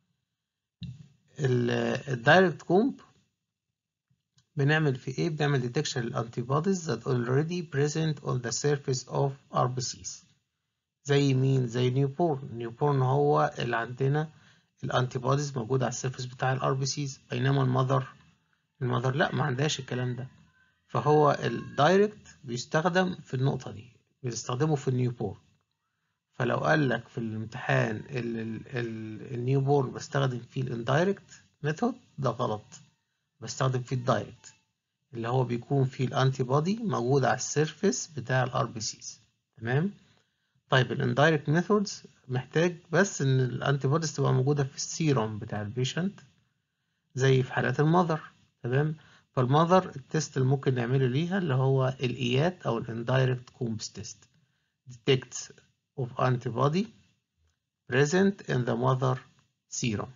الدايركت كومب بنعمل في ايه بنعمل ديتكشن للانتي بوديز that already present on the surface of RBCs زي مين زي نيوبورن نيوبورن هو اللي عندنا الانتي بوديز موجوده على السيرفيس بتاع الار بي سيز بينما المذر المذر لا ما عندهاش الكلام ده فهو الدايركت بيستخدم في النقطه دي بيستخدمه في النيوبورن فلو قال لك في الامتحان النيوبورن بستخدم فيه الاندايركت ميثود ده غلط بستخدم فيه الدايركت اللي هو بيكون فيه الانتي بودي موجود على السيرفيس بتاع الار بي سيز تمام طيب الاندايركت ميثودز محتاج بس ان الانتي بوديز تبقى موجوده في السيروم بتاع البيشنت زي في حالات المذر تمام فالمذر التست اللي ممكن نعمله ليها اللي هو الايات او الاندايركت كومبس تيست detects of antibody present in the mother serum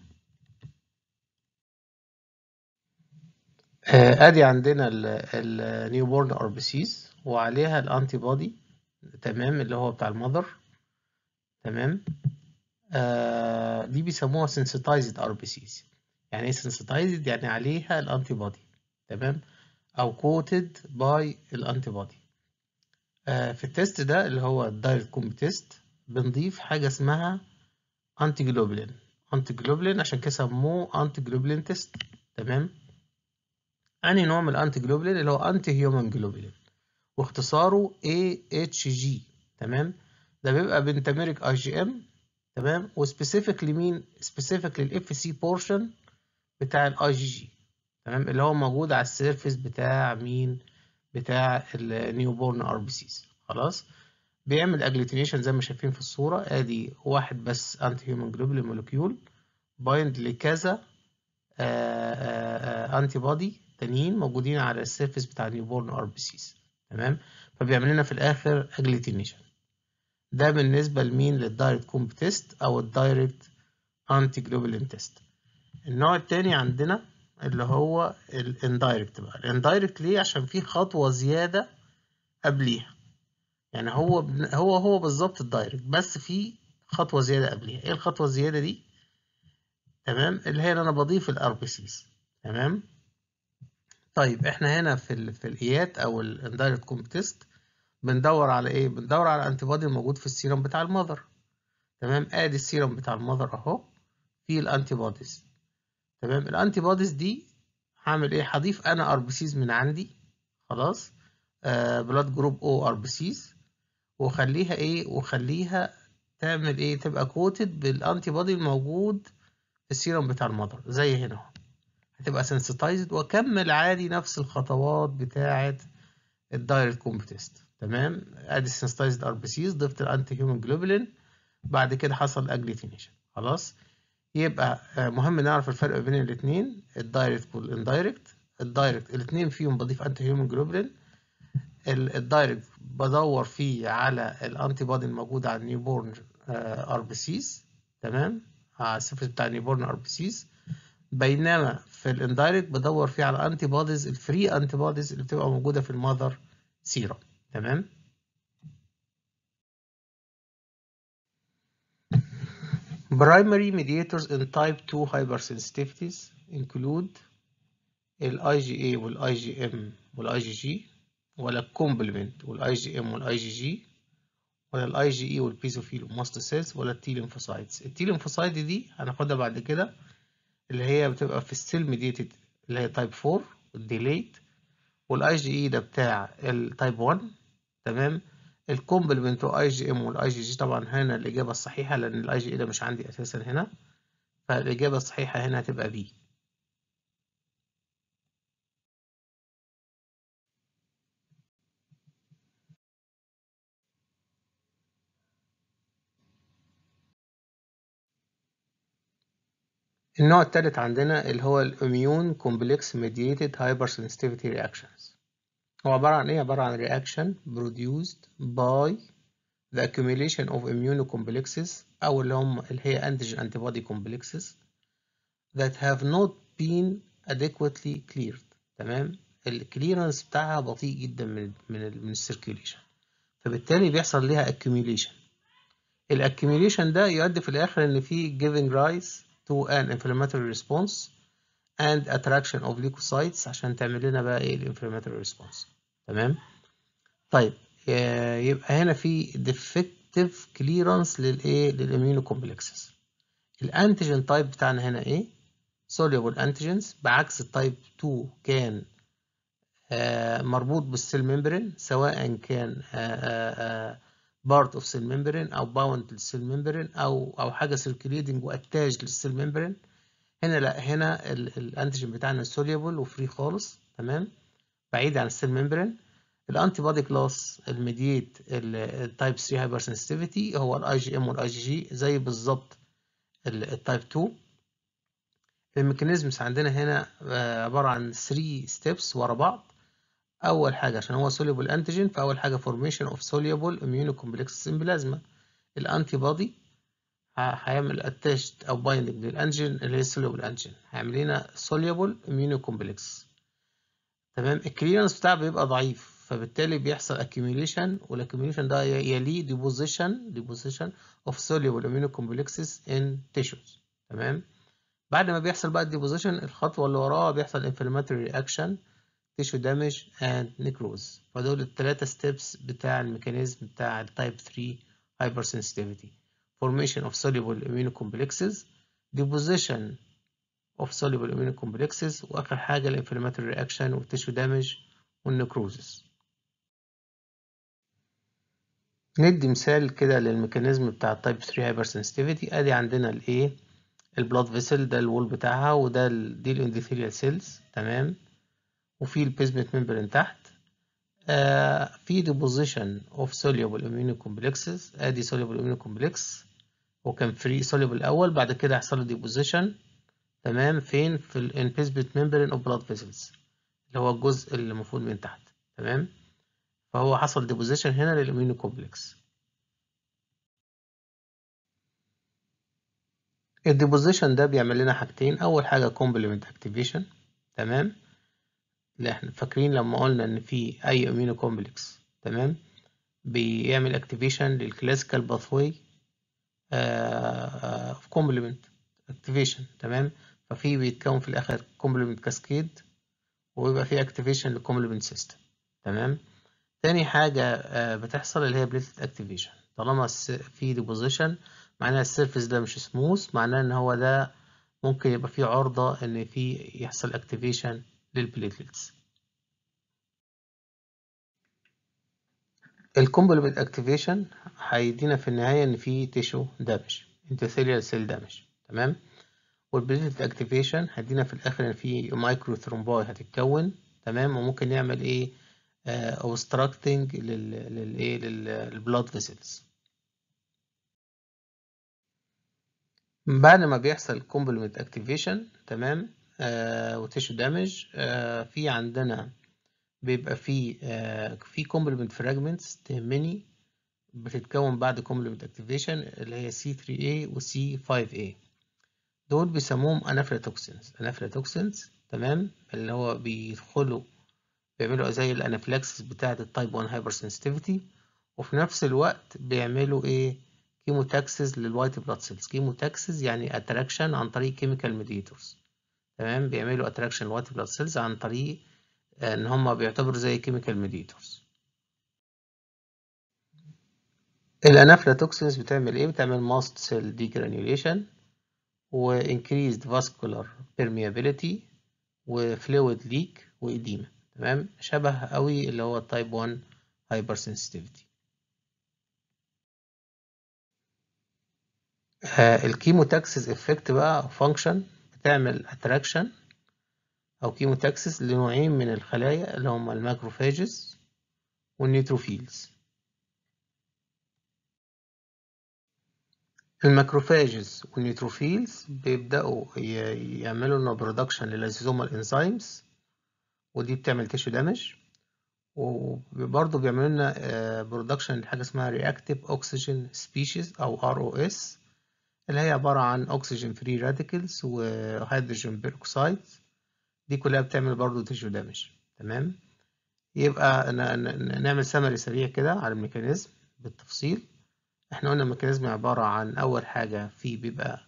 ادي عندنا النيو بورن ار بي سيز وعليها الانتي بودي تمام اللي هو بتاع المذر تمام آه دي بيسموها sensitized ار بي سيز يعني ايه sensitized يعني عليها الانتي بودي تمام او coated by الانتي بودي آه في التست ده اللي هو الدايركت كومب تيست بنضيف حاجه اسمها انتي جلوبولين انتي جلوبولين عشان كده سموه انتي جلوبولين تيست تمام أنهي نوع من الأنتي جلوبولين اللي هو أنتي هيومن جلوبولين واختصاره AHG تمام ده بيبقى بنتاميريك اي جي ام تمام وسبيسيفيك لمين سبيسيفيك للاف سي بورشن بتاع الاي جي جي تمام اللي هو موجود على السيرفيس بتاع مين بتاع النيو بورن ار بي سيز خلاص بيعمل اجلوتينيشن زي ما شايفين في الصوره ادي واحد بس انتي هيومن جلوبولين مولكيول بايند لكذا انتي بودي تانيين موجودين على السيرفيس بتاع نيوبورن ار بي سيز تمام فبيعمل لنا في الاخر اجلوتينيشن ده بالنسبه لمين للدايركت كومب تيست او الدايركت انتي جلوبولين تيست النوع التاني عندنا اللي هو الاندايركت بقى الاندايركت ليه عشان في خطوه زياده قبليها يعني هو هو هو بالظبط الدايركت بس في خطوه زياده قبليها ايه الخطوه الزياده دي تمام اللي هي انا بضيف الار بي سيز تمام طيب احنا هنا في ال في الايات او الاندايركت كومب تيست بندور على ايه بندور على انتي بودي موجود في السيرم بتاع المذر تمام ادي السيرم بتاع المذر اهو فيه الانتي بوديز تمام الانتي بوديز دي هعمل ايه هضيف انا ار بي سيز من عندي خلاص آه بلاد جروب او ار بي سيز واخليها ايه واخليها تعمل ايه تبقى كوتد بالانتي بودي الموجود في السيرم بتاع المذر زي هنا اهو هتبقى سنسيتايزد واكمل عادي نفس الخطوات بتاعه الدايركت كومب تيست تمام ادي السنسيتايزد ار بي سيز ضفت الانتي هيومن جلوبولين بعد كده حصل اجليتينيشن خلاص يبقى مهم نعرف الفرق بين الاثنين الدايركت والاندايركت الدايركت الاثنين فيهم بضيف انتي هيومن جلوبولين الدايركت بدور فيه على الانتي بودي الموجود على النيو بورن ار بي سيز تمام على السيرفيس بتاع النيو بورن ار بي سيز بينما في الاندايركت بدور فيه على انتي بوديز الفري انتي بوديز اللي بتبقى موجوده في المذر سيرم تمام Primary mediators in type 2 hypersensitivities include ال IgA وال IgM وال IgG ولا الكومبلمنت وال IgM وال IgG ولا ال IgE وال بيزوفيل وماست سيلز ولا التي ليمفوسايتس التي ليمفوسايت دي هناخدها بعد كده اللي هي بتبقى في السيل ميديتد اللي هي تايب 4 الديليت والاي جي اي ده بتاع التايب 1 تمام الكومبلمنت اي جي ام والاي جي جي طبعا هنا الاجابه الصحيحه لان الاي جي اي ده مش عندي اساسا هنا فالاجابه الصحيحه هنا هتبقى بي النوع التالت عندنا اللي هو الاميون كومبلكس ميديتد هايبر سنسيتيفيتي رياكشنز هو عبارة عن ايه؟ عبارة عن reaction produced by the accumulation of immunocomplexes أو اللي هم اللي هي antigen antibody complexes that have not been adequately cleared تمام؟ الكليرنس بتاعها بطيء جدا من من ال من السيركيوليشن فبالتالي بيحصل ليها accumulation الاكيوميليشن ده يؤدي في الآخر إن في giving rise to an inflammatory response and attraction of leukocytes عشان تعمل لنا بقى ايه الانفلاماتوري response تمام طيب يبقى هنا في defective clearance للايه للاميونو كومبلكسز الانتيجين تايب بتاعنا هنا ايه soluble antigens بعكس التايب 2 كان آه مربوط بالسيل ممبرين سواء كان بارت اوف سيل ممبرين او باوند للسيل ممبرين او او حاجه سيركيليتنج واتاج للسيل ممبرين هنا لا هنا الانتيجين بتاعنا سوليبل وفري خالص تمام بعيد عن السيل ممبرين الانتي بودي كلاس الميديت التايب 3 هايبر سنسيتيفيتي هو الاي جي ام والاي جي جي زي بالظبط التايب 2 الميكانيزمز عندنا هنا عباره عن 3 ستيبس ورا بعض اول حاجه عشان هو سوليبل انتيجين فاول حاجه فورميشن اوف سوليبل اميونو كومبلكس ان بلازما الانتي بودي هيعمل اتاشت او بايندنج للانجين اللي هي السوليبل انجين هيعمل لنا سوليبل اميونو كومبلكس تمام الكليرنس بتاعه بيبقى ضعيف فبالتالي بيحصل accumulation والاكيوميليشن ده يليه deposition deposition of soluble immunocomplexes in tissues تمام بعد ما بيحصل بقى الديبوزيشن الخطوه اللي وراها بيحصل inflammatory reaction tissue damage and necrosis فدول الثلاثه ستيبس بتاع الميكانيزم بتاع التايب 3 hypersensitivity formation of soluble immunocomplexes deposition of soluble immunocomplexes واخر حاجه الانفلاماتوري رياكشن والتيشو دامج والنكروزس ندي مثال كده للميكانيزم بتاع التايب 3 هايبر سنسيتيفيتي ادي عندنا الايه البلاد فيسل ده الوول بتاعها وده ال دي الاندوثيليال سيلز تمام وفي البيزمنت ممبرين تحت آه في deposition of soluble immunocomplexes ادي soluble immunocomplexes وكان فري soluble الاول بعد كده هيحصل له deposition تمام فين في الانبيزمنت ممبرين اوف بلاد فيسلز اللي هو الجزء اللي المفروض من تحت تمام فهو حصل ديبوزيشن هنا للاميونو كومبلكس الديبوزيشن ده بيعمل لنا حاجتين اول حاجه كومبلمنت اكتيفيشن تمام اللي احنا فاكرين لما قلنا ان في اي اميونو كومبلكس تمام بيعمل اكتيفيشن للكلاسيكال باثواي في كومبلمنت اكتيفيشن تمام ففي بيتكون في الاخر كومبلمنت كاسكيد ويبقى في اكتيفيشن للكومبلمنت سيستم تمام تاني حاجة بتحصل اللي هي بليتلت اكتيفيشن طالما في ديبوزيشن معناها السيرفيس ده مش سموث معناه ان هو ده ممكن يبقى فيه عرضة ان في يحصل اكتيفيشن للبليتلتس الكومبلمنت اكتيفيشن هيدينا في النهاية ان في تيشو دامج انتثيليال سيل دامج تمام والبليتلت اكتيفيشن هيدينا في الاخر ان في مايكرو ثرومباي هتتكون تمام وممكن نعمل ايه اوبستراكتنج للايه للبلاد فيسلز بعد ما بيحصل كومبلمنت اكتيفيشن تمام آه وتيشو دامج آه في عندنا بيبقى في آه في كومبلمنت فراجمنتس تهمني بتتكون بعد كومبلمنت اكتيفيشن اللي هي C3A و C5A دول بيسموهم انافلاتوكسينز انافلاتوكسينز تمام اللي هو بيدخلوا بيعملوا زي الانافلاكسس بتاعة التايب 1 هايبر سنسيتيفيتي وفي نفس الوقت بيعملوا ايه كيموتاكسز للوايت بلاد سيلز كيموتاكسز يعني اتراكشن عن طريق كيميكال ميديتورز تمام بيعملوا اتراكشن للوايت بلاد سيلز عن طريق ان هم بيعتبروا زي كيميكال ميديتورز الانافلاتوكسينز بتعمل ايه بتعمل ماست سيل ديجرانيوليشن و increased vascular permeability و fluid leak وإديمة تمام شبه قوي اللي هو التايب 1 هايبر سنسيتيفيتي الكيموتاكسيس افكت بقى فانكشن بتعمل اتراكشن او كيموتاكسيس لنوعين من الخلايا اللي هما الماكروفاجز والنيتروفيلز الماكروفاجز والنيتروفيلز بيبدأوا يعملوا لنا برودكشن للليزوزومال انزيمز ودي بتعمل تيشو دامج وبرضه بيعملوا لنا برودكشن لحاجة اسمها رياكتيف اوكسجين سبيشيز او ار او اس اللي هي عبارة عن اوكسجين فري راديكلز وهيدروجين بيروكسيد دي كلها بتعمل برضه تيشو دامج تمام يبقى نعمل سمري سريع كده على الميكانيزم بالتفصيل احنا قلنا الميكانيزم عبارة عن أول حاجة فيه بيبقى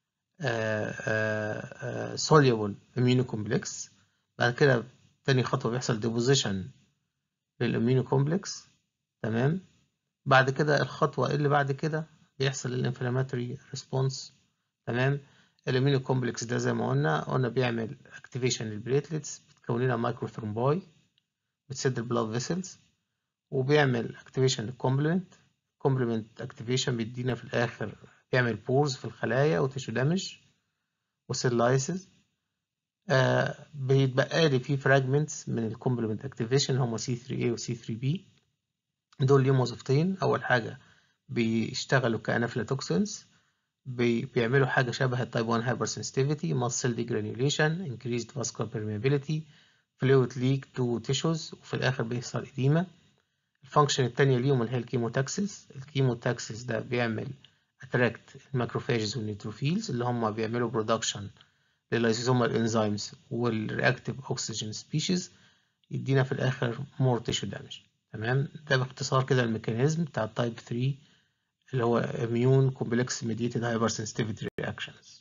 soluble immunocomplex بعد كده تاني خطوة بيحصل deposition للإميونوكومبلكس تمام بعد كده الخطوة اللي بعد كده بيحصل الانفلاماتوري ريسبونس تمام الإميونوكومبلكس ده زي ما قلنا قلنا بيعمل اكتيفيشن للبليتلتس بتكون لنا مايكرو ثرومبوي بتسد البلاد فيسلز وبيعمل اكتيفيشن للكومبلمنت كومبلمنت اكتيفيشن بيدينا في الاخر بيعمل بورز في الخلايا وتيشو دامج وسيل لايسز آه بيتبقى لي فيه فراجمنتس من الكومبلمنت اكتيفيشن هما سي 3 a و سي 3 b دول ليهم وظيفتين اول حاجه بيشتغلوا كانافلاتوكسينز بي بيعملوا حاجه شبه التايب 1 هايبر سنسيتيفيتي ماسل ديجرانيوليشن increased vascular permeability fluid leak to tissues وفي الاخر بيحصل اديمه الفانكشن التانية ليهم اللي هي الكيموتاكسيس الكيموتاكسيس ده بيعمل اتراكت الماكروفاجز والنيتروفيلز اللي هم بيعملوا برودكشن لللايزوزومال انزيمز والرياكتيف اوكسجين سبيشيز يدينا في الاخر مور تيشو دامج تمام ده باختصار كده الميكانيزم بتاع التايب 3 اللي هو immune complex mediated hypersensitivity reactions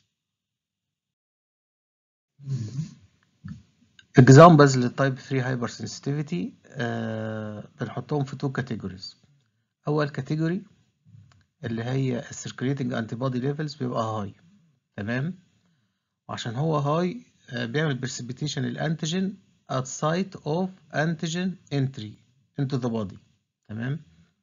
examples للتايب 3 هايبر سنسيتيفيتي بنحطهم في تو كاتيجوريز اول كاتيجوري اللي هي السيركيليتنج انتي بودي ليفلز بيبقى هاي تمام وعشان هو هاي بيعمل برسبيتيشن الانتيجين at site of antigen entry into the body تمام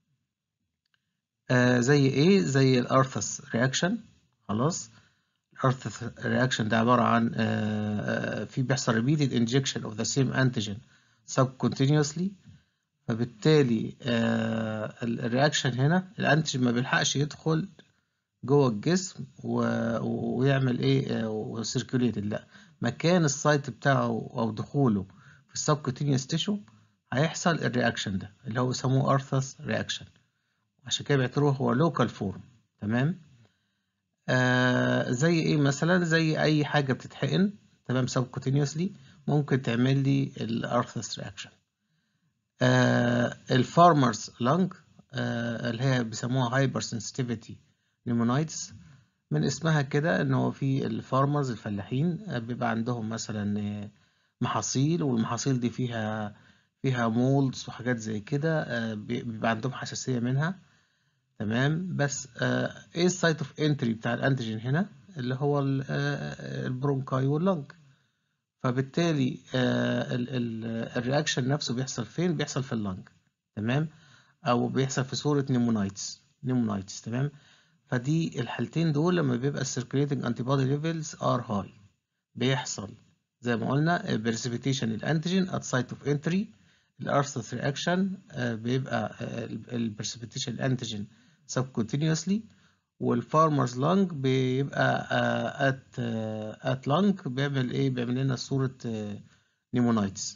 آه زي ايه زي الارثس رياكشن خلاص الارث رياكشن ده عبارة عن في بيحصل repeated injection of the same antigen subcutaneously فبالتالي الرياكشن هنا الانتيجين ما بيلحقش يدخل جوه الجسم ويعمل ايه وسيركوليتد لا مكان السايت بتاعه او دخوله في السبكوتينيوس تيشو هيحصل الرياكشن ده اللي هو بيسموه ارثس رياكشن عشان كده بيعتبروه هو لوكال فورم تمام آه زي ايه مثلا زي اي حاجه بتتحقن تمام سبكوتينيوسلي ممكن تعمل لي الارثس رياكشن آه الفارمرز لانج آه اللي هي بيسموها هايبر سنسيتيفيتي نيمونايتس من اسمها كده ان هو في الفارمرز الفلاحين آه بيبقى عندهم مثلا محاصيل والمحاصيل دي فيها فيها مولدز وحاجات زي كده آه بيبقى عندهم حساسيه منها تمام بس آه ايه السايت اوف انتري بتاع الانتيجين هنا اللي هو آه البرونكاي واللنج فبالتالي آه الرياكشن نفسه بيحصل فين بيحصل في اللنج تمام او بيحصل في صوره نيمونايتس نيمونايتس تمام فدي الحالتين دول لما بيبقى السيركيليتنج انتي بودي ليفلز ار هاي بيحصل زي ما قلنا بريسبيتيشن الانتيجين ات سايت اوف انتري الارثس رياكشن بيبقى البرسبيتيشن الانتيجين subcutaneously والفارمرز لانج بيبقى ات ات لانج بيعمل ايه بيعمل لنا صورة نيمونايتس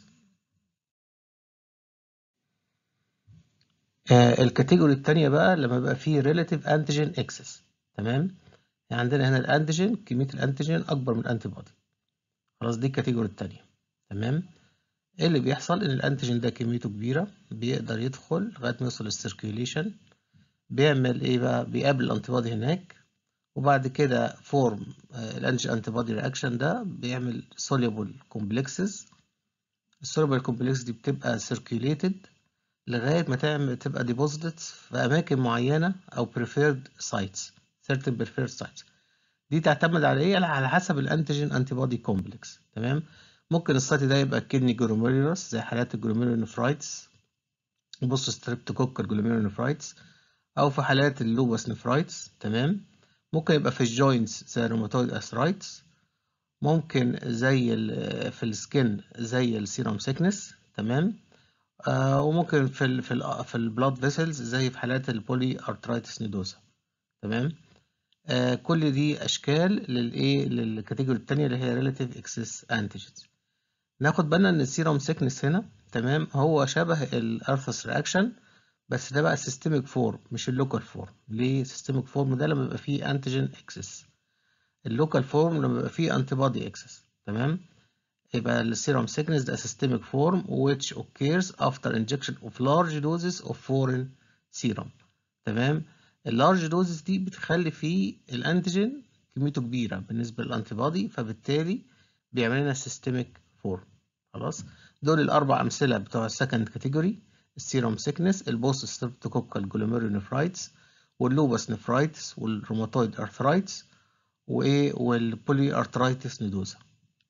الكاتيجوري التانية بقى لما بيبقى فيه relative antigen excess تمام يعني عندنا هنا الانتيجين كمية الانتيجين اكبر من الانتي بودي خلاص دي الكاتيجوري التانية تمام ايه اللي بيحصل ان الانتيجين ده كميته كبيرة بيقدر يدخل لغاية ما يوصل للسيركيوليشن بيعمل ايه بقى بيقابل الانتي بودي هناك وبعد كده فورم الانتي انتي بودي رياكشن ده بيعمل soluble complexes السوليبل كومبلكس دي بتبقى circulated لغاية ما تعمل تبقى deposited في أماكن معينة أو preferred sites certain preferred sites دي تعتمد على إيه؟ على حسب الأنتيجين أنتي بودي كومبلكس تمام ممكن السايت ده يبقى كدني جلوميرولس زي حالات الجلوميرولونفرايتس بص ستريبتوكوكال جلوميرولونفرايتس او في حالات اللوبس نفرايتس تمام ممكن يبقى في الجوينتس زي الروماتويد اثرايتس ممكن زي في السكن زي السيروم سيكنس تمام آه وممكن في ال في ال في البلاد فيسلز زي في حالات البولي ارترايتس نيدوزا تمام آه كل دي اشكال للايه للكاتيجوري الثانيه اللي هي ريلاتيف اكسس انتيجنز ناخد بالنا ان السيروم سيكنس هنا تمام هو شبه الارثس رياكشن بس ده بقى سيستميك فورم مش اللوكال فورم ليه سيستميك فورم ده لما يبقى فيه انتيجين اكسس اللوكال فورم لما يبقى فيه انتي بودي اكسس تمام يبقى السيروم sickness ده systemic form which occurs after injection of large doses of foreign serum تمام اللارج دوزز دي بتخلي فيه الانتيجين كميته كبيرة بالنسبة للانتي بودي فبالتالي بيعمل لنا systemic form خلاص دول الأربع أمثلة بتوع السكند كاتيجوري السيروم سيكنس البوست ستريبتوكوكال جلوميرونيفرايتس واللوبس نفرايتس والروماتويد ارثرايتس وايه والبولي ارثرايتس نيدوزا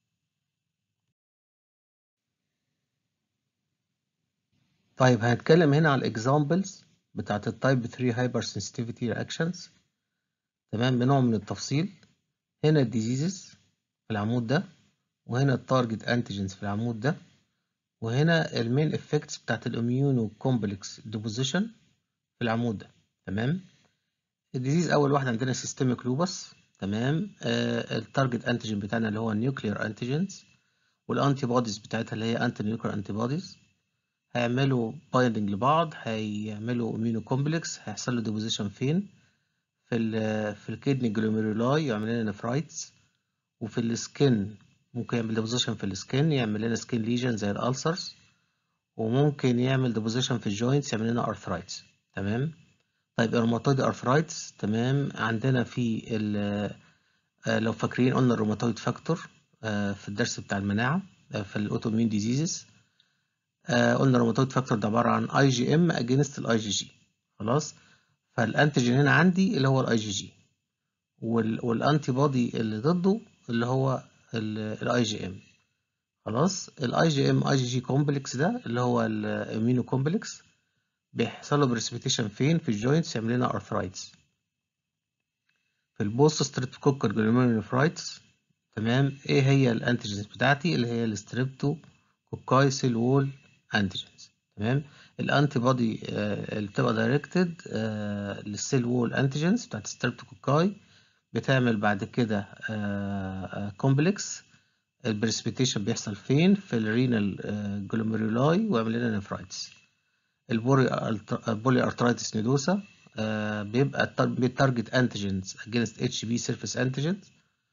طيب هنتكلم هنا على الاكزامبلز بتاعت التايب 3 هايبر سنسيتيفيتي رياكشنز تمام بنوع من التفصيل هنا الديزيزز في العمود ده وهنا التارجت انتيجنز في العمود ده وهنا المين افكتس بتاعت الاميونو كومبلكس ديبوزيشن في العمود ده تمام الديزيز اول واحد عندنا سيستميك لوبس تمام آه التارجت انتيجين بتاعنا اللي هو النيوكليير انتيجينز والانتي بوديز بتاعتها اللي هي انتي نيوكليير انتي بوديز هيعملوا بايندنج لبعض هيعملوا اميونو كومبلكس هيحصل له ديبوزيشن فين في ال في الكدني جلوميرولاي يعمل لنا نفرايتس وفي السكن ممكن يعمل ديبوزيشن في السكن يعمل لنا سكين ليجن زي الالسرز وممكن يعمل ديبوزيشن في الجوينتس يعمل لنا ارثرايتس تمام طيب الروماتويد ارثرايتس تمام عندنا في لو فاكرين قلنا الروماتويد فاكتور في الدرس بتاع المناعه في الاوتومين ديزيزز قلنا الروماتويد فاكتور ده عباره عن اي جي ام اجينست الاي جي جي خلاص فالانتيجين هنا عندي اللي هو الاي جي جي والانتي بودي اللي ضده اللي هو الاي جي ام خلاص الاي جي ام اي جي جي كومبلكس ده اللي هو الامينو كومبلكس بيحصل له بريسبيتيشن فين في الجوينتس يعمل لنا ارثرايتس في البوست ستريبتوكوكال جلوميرونيفرايتس تمام ايه هي الانتيجينز بتاعتي اللي هي الستريبتو كوكاي سيل وول انتيجينز تمام الانتي بودي اللي بتبقى دايركتد للسيل وول انتيجينز بتاعت ستريبتوكوكاي بتعمل بعد كده كومبلكس البريسبيتيشن بيحصل فين في الرينال جلوميرولاي ويعمل لنا نفرايتس البولي ارترايتس نيدوسا بيبقى بيتارجت انتيجينز اجينست اتش بي سيرفيس انتيجينز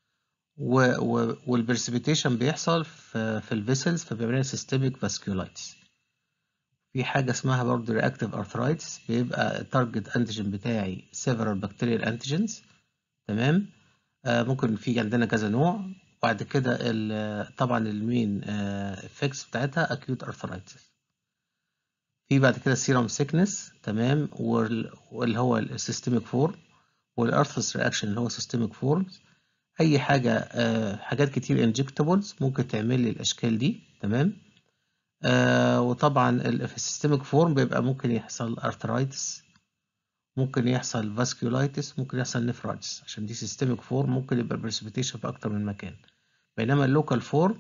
والبرسبيتيشن بيحصل في, في الفيسلز فبيعمل لنا سيستميك فاسكولايتس في حاجة اسمها برضه رياكتيف ارثرايتس بيبقى التارجت انتيجين بتاعي سيفرال بكتيريال انتيجينز تمام آه ممكن في عندنا كذا نوع بعد كده طبعا المين افكتس بتاعتها اكيوت ارثرايتس في بعد كده السيروم سيكنس تمام واللي هو السيستميك فورم والارثرس رياكشن اللي هو سيستميك فورمز اي حاجه آه حاجات كتير انجكتابلز ممكن تعمل لي الاشكال دي تمام آه وطبعا في السيستميك فورم بيبقى ممكن يحصل ارثرايتس ممكن يحصل فاسكولايتس ممكن يحصل نفرايتس عشان دي سيستميك فورم ممكن يبقى بريسبيتيشن في اكتر من مكان بينما اللوكال فورم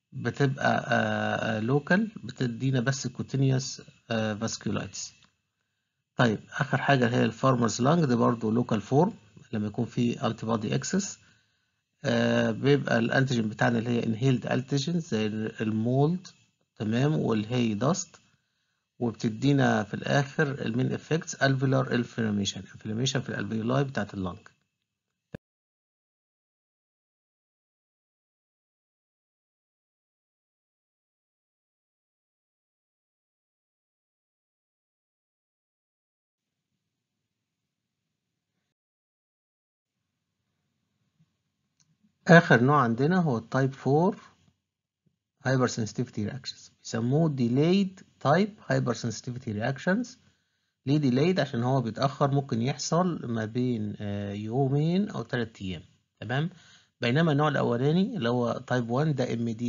بتبقى لوكال بتدينا بس كوتينيوس فاسكولايتس طيب اخر حاجه اللي هي الفارمرز لانج ده برضو لوكال فورم لما يكون في انتي بودي اكسس بيبقى الانتيجين بتاعنا اللي هي انهيلد انتيجين زي المولد تمام والهي داست وبتدينا في الاخر المين افكتس الفيلار انفلاميشن انفلاميشن في الالفيولاي بتاعت اللنج آخر نوع عندنا هو التايب 4 هايبر سنسيتيفيتي رياكشنز بيسموه delayed type hyper sensitivity reactions ليه delayed عشان هو بيتأخر ممكن يحصل ما بين يومين أو تلات أيام تمام بينما النوع الأولاني اللي هو تايب 1 ده immediate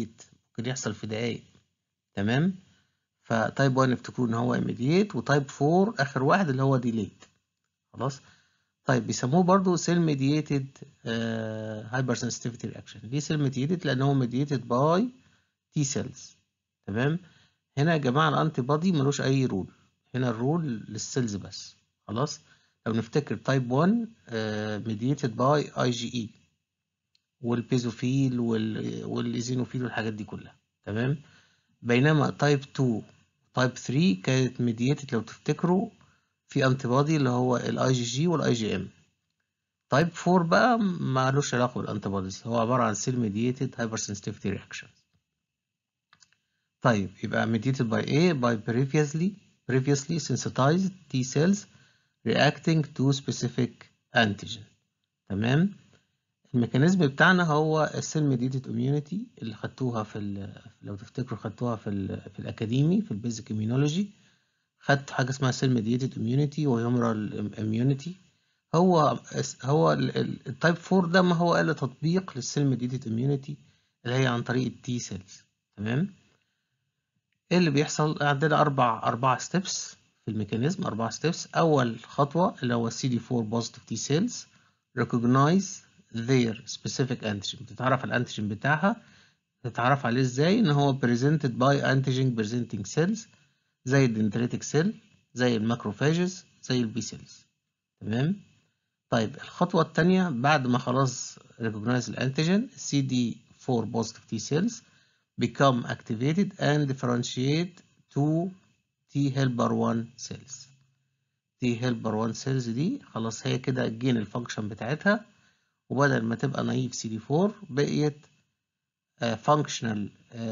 ممكن يحصل في دقايق تمام فتايب 1 افتكروا ان هو immediate وتايب 4 اخر واحد اللي هو delayed خلاص طيب بيسموه برضو cell mediated uh, hypersensitivity reaction ليه cell mediated لان هو mediated by T cells تمام هنا يا جماعه الانتي بودي ملوش اي رول هنا الرول للسيلز بس خلاص لو نفتكر تايب 1 ميديتد باي اي جي اي والبيزوفيل والايزينوفيل والحاجات دي كلها تمام بينما تايب 2 تايب 3 كانت ميديتد لو تفتكروا في انتي بودي اللي هو الاي جي جي والاي جي ام تايب 4 بقى مالوش علاقه بالانتي بوديز هو عباره عن سيل ميديتد هايبر سنسيتيفيتي رياكشنز طيب يبقى mediated by A by previously previously sensitized T cells reacting to specific antigen تمام الميكانيزم بتاعنا هو السيل ميديتد اميونيتي اللي خدتوها في لو تفتكروا خدتوها في ال في الاكاديمي في البيزك اميونولوجي خدت حاجه اسمها سيل ميديتد اميونيتي وهيومرال اميونيتي هو هو التايب 4 ده ما هو الا تطبيق للسيل ميديتد اميونيتي اللي هي عن طريق التي سيلز تمام ايه اللي بيحصل عندنا اربع اربع ستيبس في الميكانيزم اربع ستيبس اول خطوه اللي هو سي دي 4 بوزيتيف تي سيلز recognize their specific antigen بتتعرف على الانتيجين بتاعها تتعرف عليه ازاي ان هو presented by antigen presenting cells زي الدندريتك سيل زي الماكروفاجز زي البي سيلز تمام طيب الخطوه الثانيه بعد ما خلاص recognize الانتيجين سي دي 4 positive T cells become activated and differentiate to T helper 1 cells T helper 1 cells دي خلاص هي كده جين الفانكشن بتاعتها وبدل ما تبقى نايف سي دي 4 بقيت فانكشنال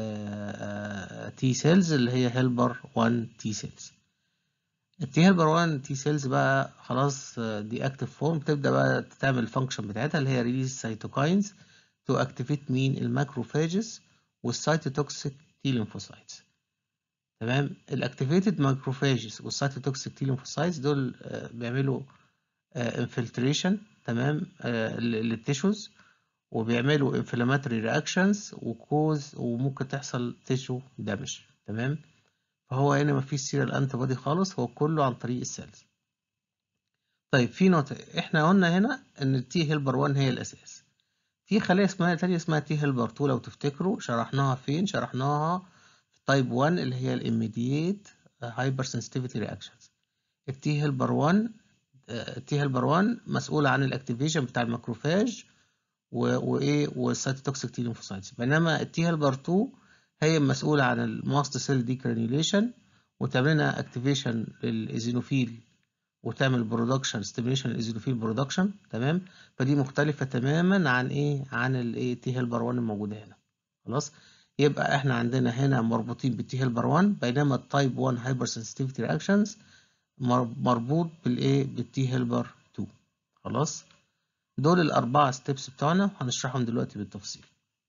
تي سيلز اللي هي هيلبر 1 تي سيلز التي هيلبر 1 تي سيلز بقى خلاص دي اكتف فورم بتبدا بقى تعمل الفانكشن بتاعتها اللي هي ريليز سيتوكاينز تو اكتيفيت مين الماكروفاجز والسيتوتوكسيك تي ليمفوسايتس تمام الاكتيفيتد ماكروفاجز والسيتوتوكسيك تي ليمفوسايتس دول بيعملوا انفلتريشن تمام للتيشوز وبيعملوا انفلاماتوري رياكشنز وكوز وممكن تحصل تيشو دامج تمام فهو هنا مفيش سيرال انتي بودي خالص هو كله عن طريق السيلز طيب في نقطة احنا قلنا هنا ان التي هيلبر 1 هي الاساس في خلية اسمها تانية اسمها تي هيلبر 2 لو تفتكروا شرحناها فين شرحناها في تايب 1 اللي هي الاميديت هايبر سنسيتيفيتي رياكشنز التي هيلبر 1 التي هيلبر 1 مسؤولة عن الاكتيفيشن بتاع الماكروفاج وايه والسيتوتوكسيك تي ليمفوسايتس بينما التي هيلبر 2 هي مسؤولة عن الماست سيل ديكرانيوليشن وتعمل لنا اكتيفيشن للايزينوفيل وتعمل برودكشن ستيميوليشن الايزينوفيل برودكشن تمام فدي مختلفة تماما عن ايه عن الايه تي هيلبر 1 الموجودة هنا خلاص يبقى احنا عندنا هنا مربوطين بالتي هيلبر 1 بينما التايب 1 هايبر سنسيتيفيتي رياكشنز مربوط بالايه بالتي هيلبر 2 خلاص دول الأربعة ستيبس بتوعنا هنشرحهم دلوقتي بالتفصيل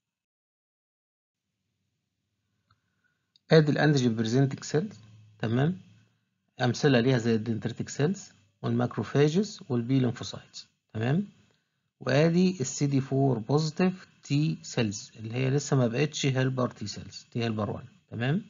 ادي الانتيجين بريزنتنج سيلز تمام امثله ليها زي الدنتريتك سيلز والماكروفاجز والبي ليمفوسايتس تمام وادي السي دي 4 بوزيتيف تي سيلز اللي هي لسه ما بقتش هيلبر تي سيلز تي هيلبر 1 تمام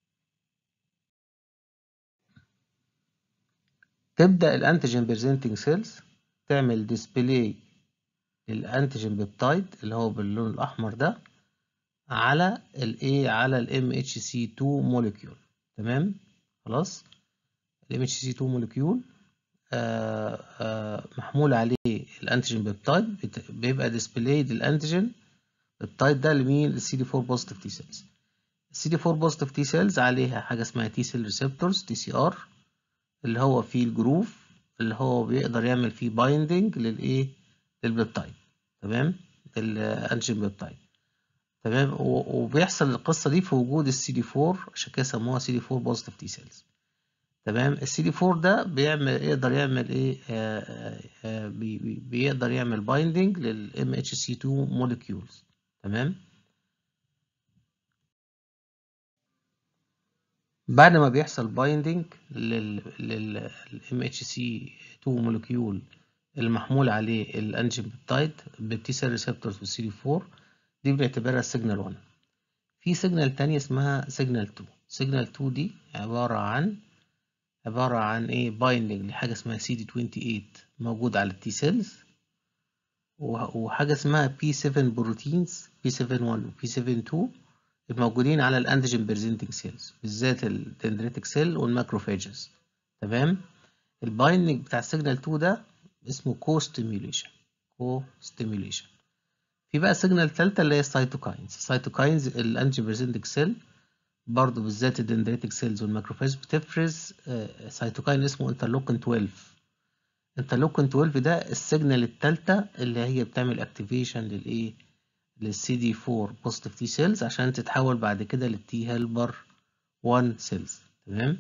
تبدا الانتيجين بريزنتنج سيلز تعمل ديسبلاي للانتيجين بيبتايد اللي هو باللون الاحمر ده على الايه على الام اتش سي 2 موليكيول تمام خلاص الام اتش سي 2 موليكيول محمول عليه الانتيجين بيبتايد بيبقى ديسبلاي للانتيجين بيبتايد ده لمين للسي دي 4 بوزيتيف تي سيلز السي دي 4 بوزيتيف تي سيلز عليها حاجه اسمها تي سيل ريسبتورز تي سي ار اللي هو فيه الجروف اللي هو بيقدر يعمل فيه بايندنج للايه للبيبتايد تمام الانجين بيبتايد تمام وبيحصل القصه دي في وجود السي دي 4 عشان كده سموها سي دي 4 بوزيتيف تي سيلز تمام السي دي 4 ده بيعمل يقدر يعمل ايه آآ آآ بي بي بيقدر يعمل بايندنج للام اتش سي 2 موليكيولز تمام بعد ما بيحصل بايندنج لل اتش سي 2 مولكيول المحمول عليه الانجين بيبتايد بالتي سيل ريسبتورز بالسي دي 4 دي بنعتبرها سيجنال 1 في سيجنال تانية اسمها سيجنال 2 سيجنال 2 دي عبارة عن عبارة عن ايه بايندنج لحاجة اسمها سي دي 28 موجود على التي سيلز وحاجة اسمها بي 7 بروتينز بي 7 1 وبي 7 2 الموجودين على الانتيجين بريزنتنج سيلز بالذات الدندريتك سيل والماكروفاجز تمام البايندنج بتاع السيجنال 2 ده اسمه كو ستيميوليشن كو ستيميوليشن في بقى سيجنال ثالثه اللي هي السيتوكاينز السيتوكاينز الانتي بريزنتنج سيل برضه بالذات الدندريتك سيلز والماكروفاج بتفرز سيتوكاين اسمه انترلوكين 12 انترلوكين 12 ده السيجنال الثالثه اللي هي بتعمل اكتيفيشن للايه للسي دي 4 بوزيتيف تي سيلز عشان تتحول بعد كده للتي هيلبر 1 سيلز تمام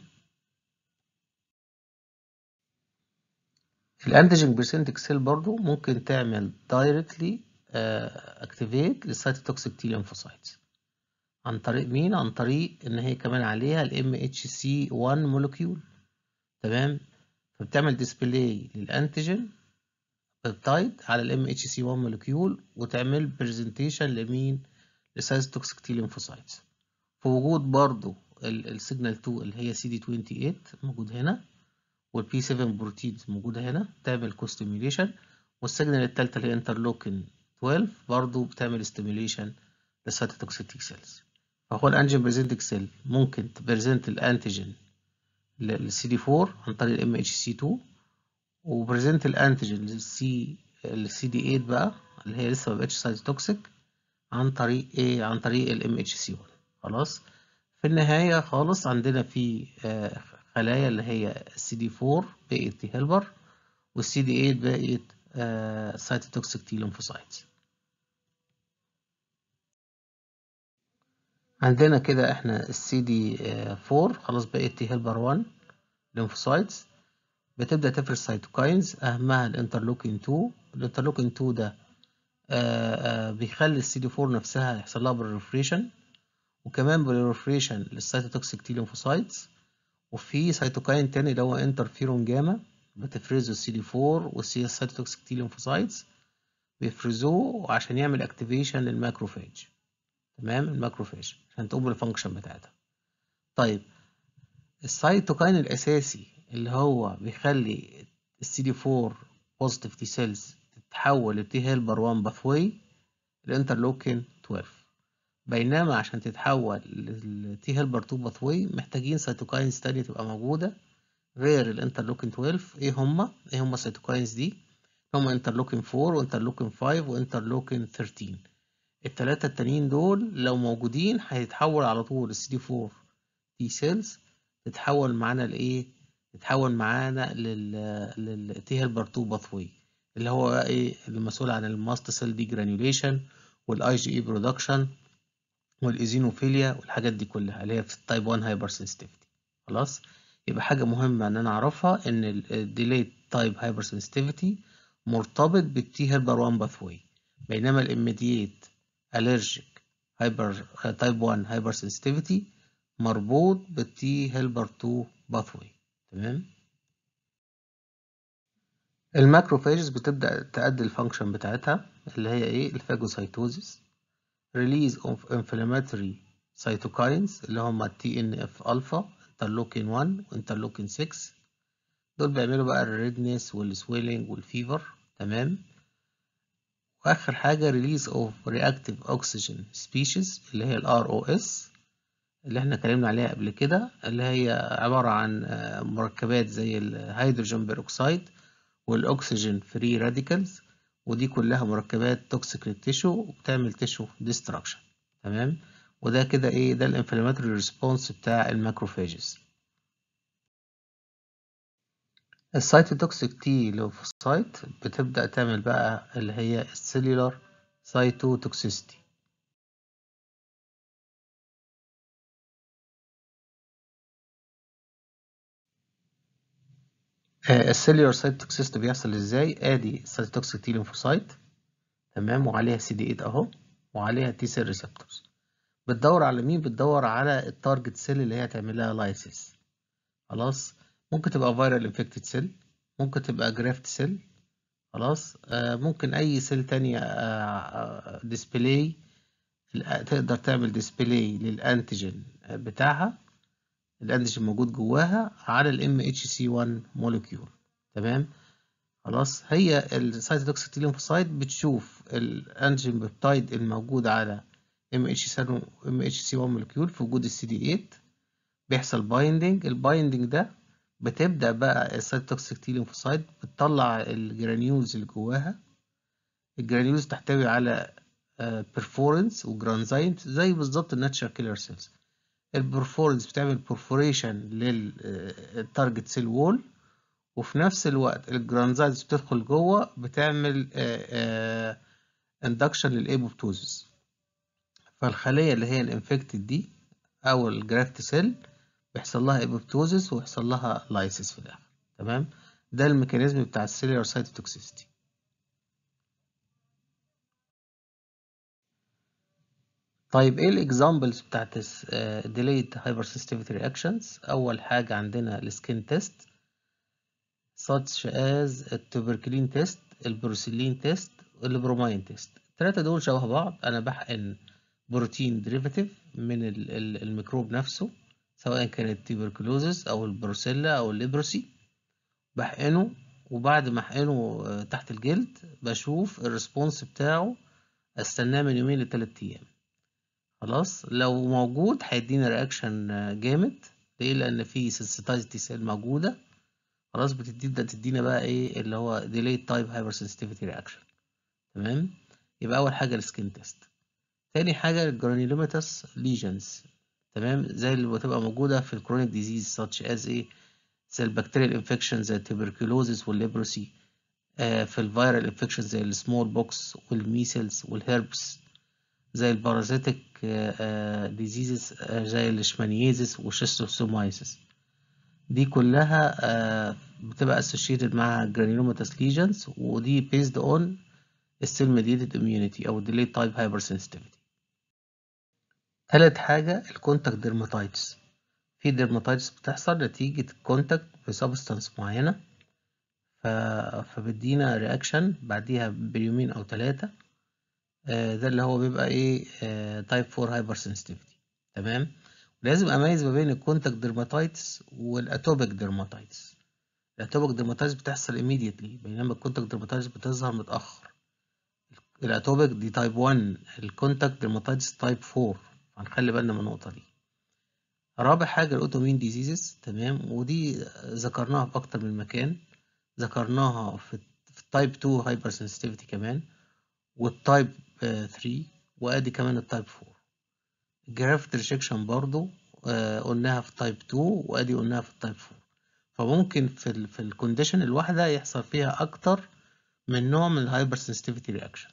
الانتيجين بريسنتك سيل برضو ممكن تعمل دايركتلي اكتيفيت للسيتوتوكسيك تي ليمفوسايتس عن طريق مين عن طريق ان هي كمان عليها الام اتش سي 1 مولكيول تمام فبتعمل ديسبلاي للانتيجين بيبتايد على الام اتش سي 1 مولكيول وتعمل برزنتيشن لمين لسايتوتوكسيك تي ليمفوسايتس في وجود برضو السيجنال 2 اللي هي سي دي 28 موجود هنا والبي 7 بروتينز موجوده هنا تعمل كوستيميوليشن والسيجنال الثالثه اللي هي انترلوكين 12 برضو بتعمل ستيميوليشن للسيتوتوكسيك سيلز فهو الانجين بريزنتنج سيل ممكن تبريزنت الانتيجين للسي دي 4 عن طريق الام اتش سي 2 وبريزنت الانتيجين للسي للسي دي 8 بقى اللي هي لسه ما بقتش سايتوتوكسيك عن طريق ايه عن طريق الام اتش سي 1 خلاص في النهايه خالص عندنا في خلايا اللي هي السي دي 4 بقت تي هيلبر والسي دي 8 بقت سايتوتوكسيك تي ليمفوسايتس عندنا كده احنا السي دي 4 خلاص بقت تي هيلبر 1 ليمفوسايتس بتبدا تفرز سيتوكاينز اهمها الانترلوكين 2 الانترلوكين 2 ده آآ آآ بيخلي السي دي 4 نفسها يحصل لها بريفريشن وكمان بريفريشن للسيتوتوكسيك تي ليمفوسايتس وفي سيتوكاين تاني اللي هو انترفيرون جاما بتفرزه السي دي 4 والسي السيتوتوكسيك تي ليمفوسايتس بيفرزوه عشان يعمل اكتيفيشن للماكروفاج تمام الماكروفاج عشان تقوم بالفانكشن بتاعتها طيب السيتوكاين الاساسي اللي هو بيخلي السي دي 4 بوزيتيف تي سيلز تتحول لتي هيلبر 1 باثواي الانترلوكين 12 بينما عشان تتحول للتي هيلبر 2 باثواي محتاجين سيتوكاينز تانية تبقى موجودة غير الانترلوكين 12 ايه هما ايه هما السيتوكاينز دي هما انترلوكين 4 وانترلوكين 5 وانترلوكين 13 التلاتة التانيين دول لو موجودين هيتحول على طول السي دي 4 تي سيلز تتحول معانا لايه تتحول معانا لل للتي هيلبر 2 باثواي اللي هو ايه المسؤول عن الماست سيل دي جرانيوليشن والاي جي اي برودكشن والايزينوفيليا والحاجات دي كلها اللي هي في التايب 1 هايبر سنسيتيفيتي خلاص يبقى حاجه مهمه ان انا اعرفها ان الديليت تايب هايبر سنسيتيفيتي مرتبط بالتي هيلبر 1 باثواي بينما الاميديت الرجيك هايبر تايب 1 هايبر سنسيتيفيتي مربوط بالتي هيلبر 2 باثواي تمام الماكروفاجز بتبدأ تأدي الفانكشن بتاعتها اللي هي ايه الفاجوسايتوزيس release of inflammatory cytokines اللي هما تي ان اف الفا انترلوكين 1 وانترلوكين 6 دول بيعملوا بقى الريدنس والسويلنج والفيفر تمام واخر حاجة release of reactive oxygen species اللي هي ال ROS اللي احنا اتكلمنا عليها قبل كده اللي هي عبارة عن مركبات زي الهيدروجين بيروكسيد والاكسجين فري راديكالز ودي كلها مركبات توكسيك للتيشو وبتعمل تيشو ديستراكشن تمام وده كده ايه ده الانفلاماتوري ريسبونس بتاع الماكروفاجز السايتوتوكسيك تي لوفوسايت بتبدأ تعمل بقى اللي هي السيلولار سايتوتوكسيستي السيلولار سايتوتوكسيستي بيحصل ازاي ادي السايتوتوكسيك تي ليمفوسايت تمام وعليها سي دي 8 اهو وعليها تي سيل ريسبتورز بتدور على مين بتدور على التارجت سيل اللي هي هتعمل لها لايسيس خلاص ممكن تبقى فيرال انفكتد سيل ممكن تبقى جرافت سيل خلاص آه ممكن اي سيل تانية آه ديسبلاي تقدر تعمل ديسبلاي للانتيجين بتاعها الانتيجين موجود جواها على الام اتش سي 1 مولكيول تمام خلاص هي السايتوتوكسيك تي ليمفوسايت بتشوف الانتيجين بيبتايد الموجود على ام اتش ام اتش سي 1 مولكيول في وجود السي دي 8 بيحصل بايندنج البايندنج ده بتبدا بقى السايتوتوكسيك تي ليمفوسايت بتطلع الجرانيولز اللي جواها الجرانيولز تحتوي على بيرفورنس وجرانزايمز زي بالظبط الناتشر كيلر سيلز البرفورنس بتعمل بورفوريشن للتارجت سيل وول وفي نفس الوقت الجرانزايمز بتدخل جوه بتعمل اندكشن للايبوبتوزس فالخليه اللي هي الانفكتد دي او الجرافت سيل بيحصل لها ايبوبتوزس ويحصل لها لايسيس في الاخر تمام ده الميكانيزم بتاع السيلولار سايتوتوكسيستي طيب ايه الاكزامبلز بتاعت delayed hypersensitivity reactions اول حاجة عندنا السكين تيست such as التوبركلين تيست البروسيلين تيست والبروماين تيست التلاتة دول شبه بعض انا بحقن بروتين ديريفاتيف من الميكروب نفسه سواء كانت تيبركلوزس او البروسيلا او الليبروسي بحقنه وبعد ما احقنه تحت الجلد بشوف الريسبونس بتاعه استناه من يومين لتلات ايام خلاص لو موجود هيدينا رياكشن جامد ليه لان في سنسيتايزتي سيل موجوده خلاص بتبدا تدينا بقى ايه اللي هو delayed type hypersensitivity reaction تمام يبقى اول حاجه السكين تيست تاني حاجه الجرانيولوماتس ليجنز تمام زي اللي بتبقى موجوده في الكرونيك ديزيز such as ايه زي البكتيريال انفكشن زي التوبركلوزس والليبروسي آه في الفيرال انفكشن زي السمول بوكس والميسلز والهيربس زي البارازيتك ديزيزز زي الاشمانيزيس والشيستوسومايسيس دي كلها بتبقى associated مع granulomatous lesions ودي based on cell mediated immunity أو delayed type hypersensitivity تالت حاجة الكونتاكت ديرماتايتس في ديرماتايتس بتحصل نتيجة كونتاكت بسبستانس معينة فبدينا رياكشن بعديها بيومين أو ثلاثة ده اللي هو بيبقى ايه تايب 4 هايبر سنسيتيفيتي تمام لازم اميز ما بين الكونتاكت ديرماتايتس والاتوبيك ديرماتايتس الاتوبيك ديرماتايتس بتحصل immediately بينما الكونتاكت ديرماتايتس بتظهر متاخر الاتوبيك دي تايب 1 الكونتاكت ديرماتايتس تايب 4 هنخلي بالنا من النقطه دي رابع حاجه الاوتومين ديزيزز تمام ودي ذكرناها في اكتر من مكان ذكرناها في التايب 2 هايبر سنسيتيفيتي كمان والتايب 3 وادي كمان التايب 4 الجرافت ريجكشن برضو آه قلناها في تايب 2 وادي قلناها في التايب 4 فممكن في ال في الكونديشن الواحده يحصل فيها اكتر من نوع من الهايبر سنسيتيفيتي رياكشن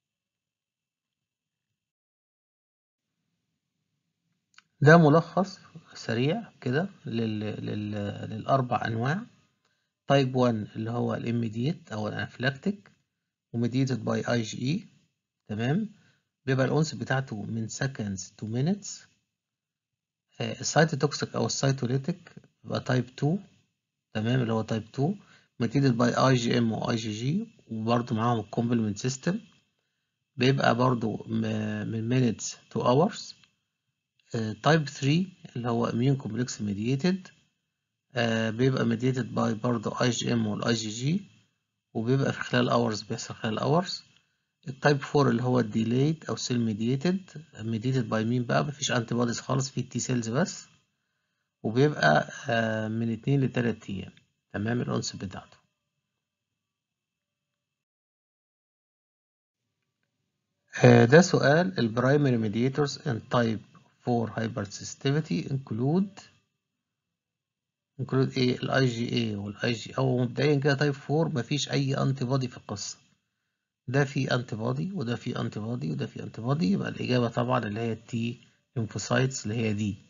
ده ملخص سريع كده لل لل للاربع انواع تايب 1 اللي هو الاميديت او الانافلاكتيك وميديتد باي اي جي اي تمام بيبقى الأونس بتاعته من seconds to minutes السايتوتوكسيك أو السايتوليتيك بيبقى تايب 2 تمام اللي هو تايب 2 ميديتد باي اي جي ام واي جي جي وبرضه معاهم الكومبلمنت سيستم بيبقى برضه من minutes to hours تايب 3 اللي هو immune complex mediated بيبقى mediated باي برضه اي جي ام والاي جي جي وبيبقى في خلال اورز بيحصل خلال اورز التايب 4 اللي هو الديليد او سيل ميديتد ميديتد باي مين بقى مفيش انتي بوديز خالص في تي سيلز بس وبيبقى من اتنين لتلات ايام تمام الانس بتاعته ده سؤال البرايمري ميديتورز ان تايب 4 hypersensitivity include include ايه الاي جي اي والاي جي او مبدئيا كده تايب 4 مفيش اي انتي بودي في القصه ده في انتي بودي وده في انتي بودي وده في انتي بودي يبقى الاجابه طبعا اللي هي التي ليمفوسايتس اللي هي دي